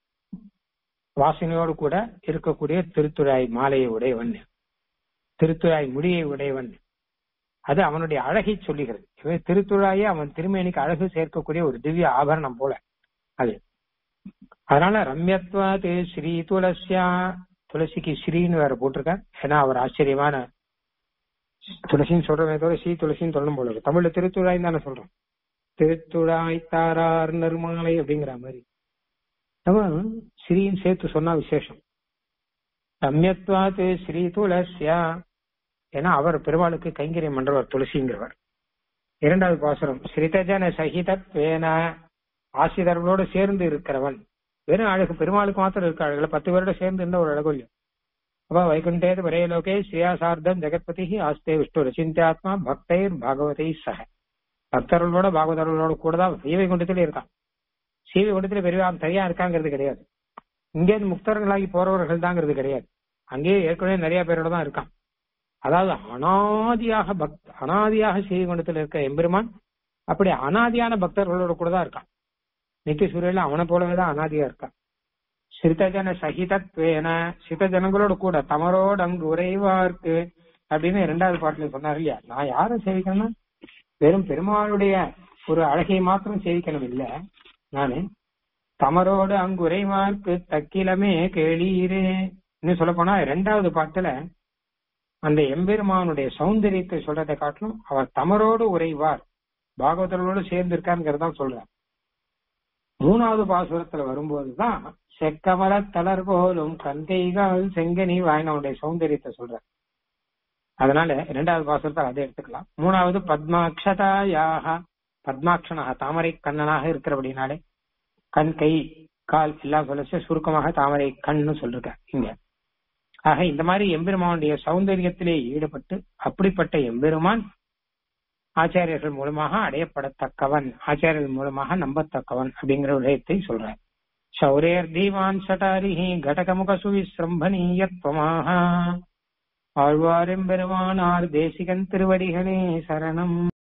வாசனையோடு கூட இருக்கக்கூடிய திருத்துழாய் மாலையை உடையவன் திருத்துழாய் முடியை உடையவன் அது அவனுடைய அழகை சொல்லுகிறது இவன் திருத்துழாயே அவன் திருமேனிக்கு அழகு சேர்க்கக்கூடிய ஒரு திவ்ய ஆபரணம் போல அது அதனால ரம்யத்வாது ஸ்ரீ துளசியா துளசிக்கு ஸ்ரீன்னு வேற போட்டிருக்கார் ஏன்னா அவர் ஆச்சரியமான துளசின்னு சொல்றமே தவிர ஸ்ரீ துளசின்னு சொல்லணும் போல இருக்கு தமிழ்ல திருத்துழாய் தானே சொல்றோம் திருத்துழாய் தாரார் நறுமாலை அப்படிங்கிற மாதிரி நம்ம ஸ்ரீன்னு சேர்த்து சொன்னா விசேஷம் ரம்யத்வாத்து ஸ்ரீ துளசியா ஏன்னா அவர் பெருமாளுக்கு கைங்கரியம் பண்றவர் துளசிங்கிறவர் இரண்டாவது பாசுரம் ஸ்ரிதஜன சகிதத்வேன ஆசிரியர்களோடு சேர்ந்து இருக்கிறவன் வெறும் அழகு பெருமாளுக்கு மாத்திரம் இருக்க அழகுல பத்து பேரோட சேர்ந்து இருந்த ஒரு அழகு இல்லையா அப்ப வைகுண்டேது பரே லோகே ஸ்ரீயாசார்த்தம் ஜெகத்பதி ஆஸ்தே விஷ்ணு ரசிந்தாத்மா பக்தைர் பாகவதை சக பக்தர்களோட பாகவதர்களோட கூட தான் சீவைகுண்டத்திலே இருக்கான் சீவைகுண்டத்திலே பெரிய தனியா இருக்காங்கிறது கிடையாது இங்கே முக்தர்களாகி போறவர்கள் தாங்கிறது கிடையாது அங்கேயே ஏற்கனவே நிறைய பேரோட தான் இருக்கான் அதாவது அனாதியாக பக்த அனாதியாக ஸ்ரீகுண்டத்தில் இருக்க எம்பெருமான் அப்படி அனாதியான பக்தர்களோட கூட தான் இருக்கான் நித்திய சூரியல அவனை போலவே தான் அனாதியா இருக்கான் சிரிதஜன சகிதத்வேன சித ஜனங்களோட கூட தமரோடு அங்கு உறைவார்க்கு அப்படின்னு இரண்டாவது பாட்டுல சொன்னார் இல்லையா நான் யாரை சேவிக்கணும்னா வெறும் பெருமாளுடைய ஒரு அழகை மாத்திரம் சேவிக்கணும் இல்ல நானு தமரோடு அங்கு உறைவார்க்கு தக்கிலமே கேளீரே இன்னும் சொல்ல போனா இரண்டாவது பாட்டுல அந்த எம்பெருமானுடைய சௌந்தரியத்தை சொல்றதை காட்டிலும் அவர் தமரோடு உறைவார் பாகவதர்களோடு சேர்ந்து இருக்காருங்கிறதான் சொல்றார் மூணாவது பாசுரத்துல வரும்போதுதான் செக்கமல தளர் போலும் கந்தைகள் செங்கனி வாயினவுடைய சௌந்தரியத்தை சொல்ற அதனால இரண்டாவது பாசுரத்தை அதை எடுத்துக்கலாம் மூணாவது பத்மாட்சதாயாக பத்மாட்சனாக தாமரை கண்ணனாக இருக்கிறபடினாலே கண் கை கால் எல்லாம் சொல்லச்சு சுருக்கமாக தாமரை கண்ணு சொல்லிருக்க இங்க ஆக இந்த மாதிரி எம்பெருமானுடைய சௌந்தரியத்திலே ஈடுபட்டு அப்படிப்பட்ட எம்பெருமான் ஆச்சாரியர்கள் மூலமாக அடையப்படத்தக்கவன் ஆச்சாரியர்கள் மூலமாக நம்பத்தக்கவன் அப்படிங்கிற விடயத்தை சொல்றார் சௌரேர் தீவான் சட்டாரிஹி கடகமுக சுவிசிரம்பணீயத்வமாக ஆழ்வாரெம்பெருமானார் தேசிகன் திருவடிகளே சரணம்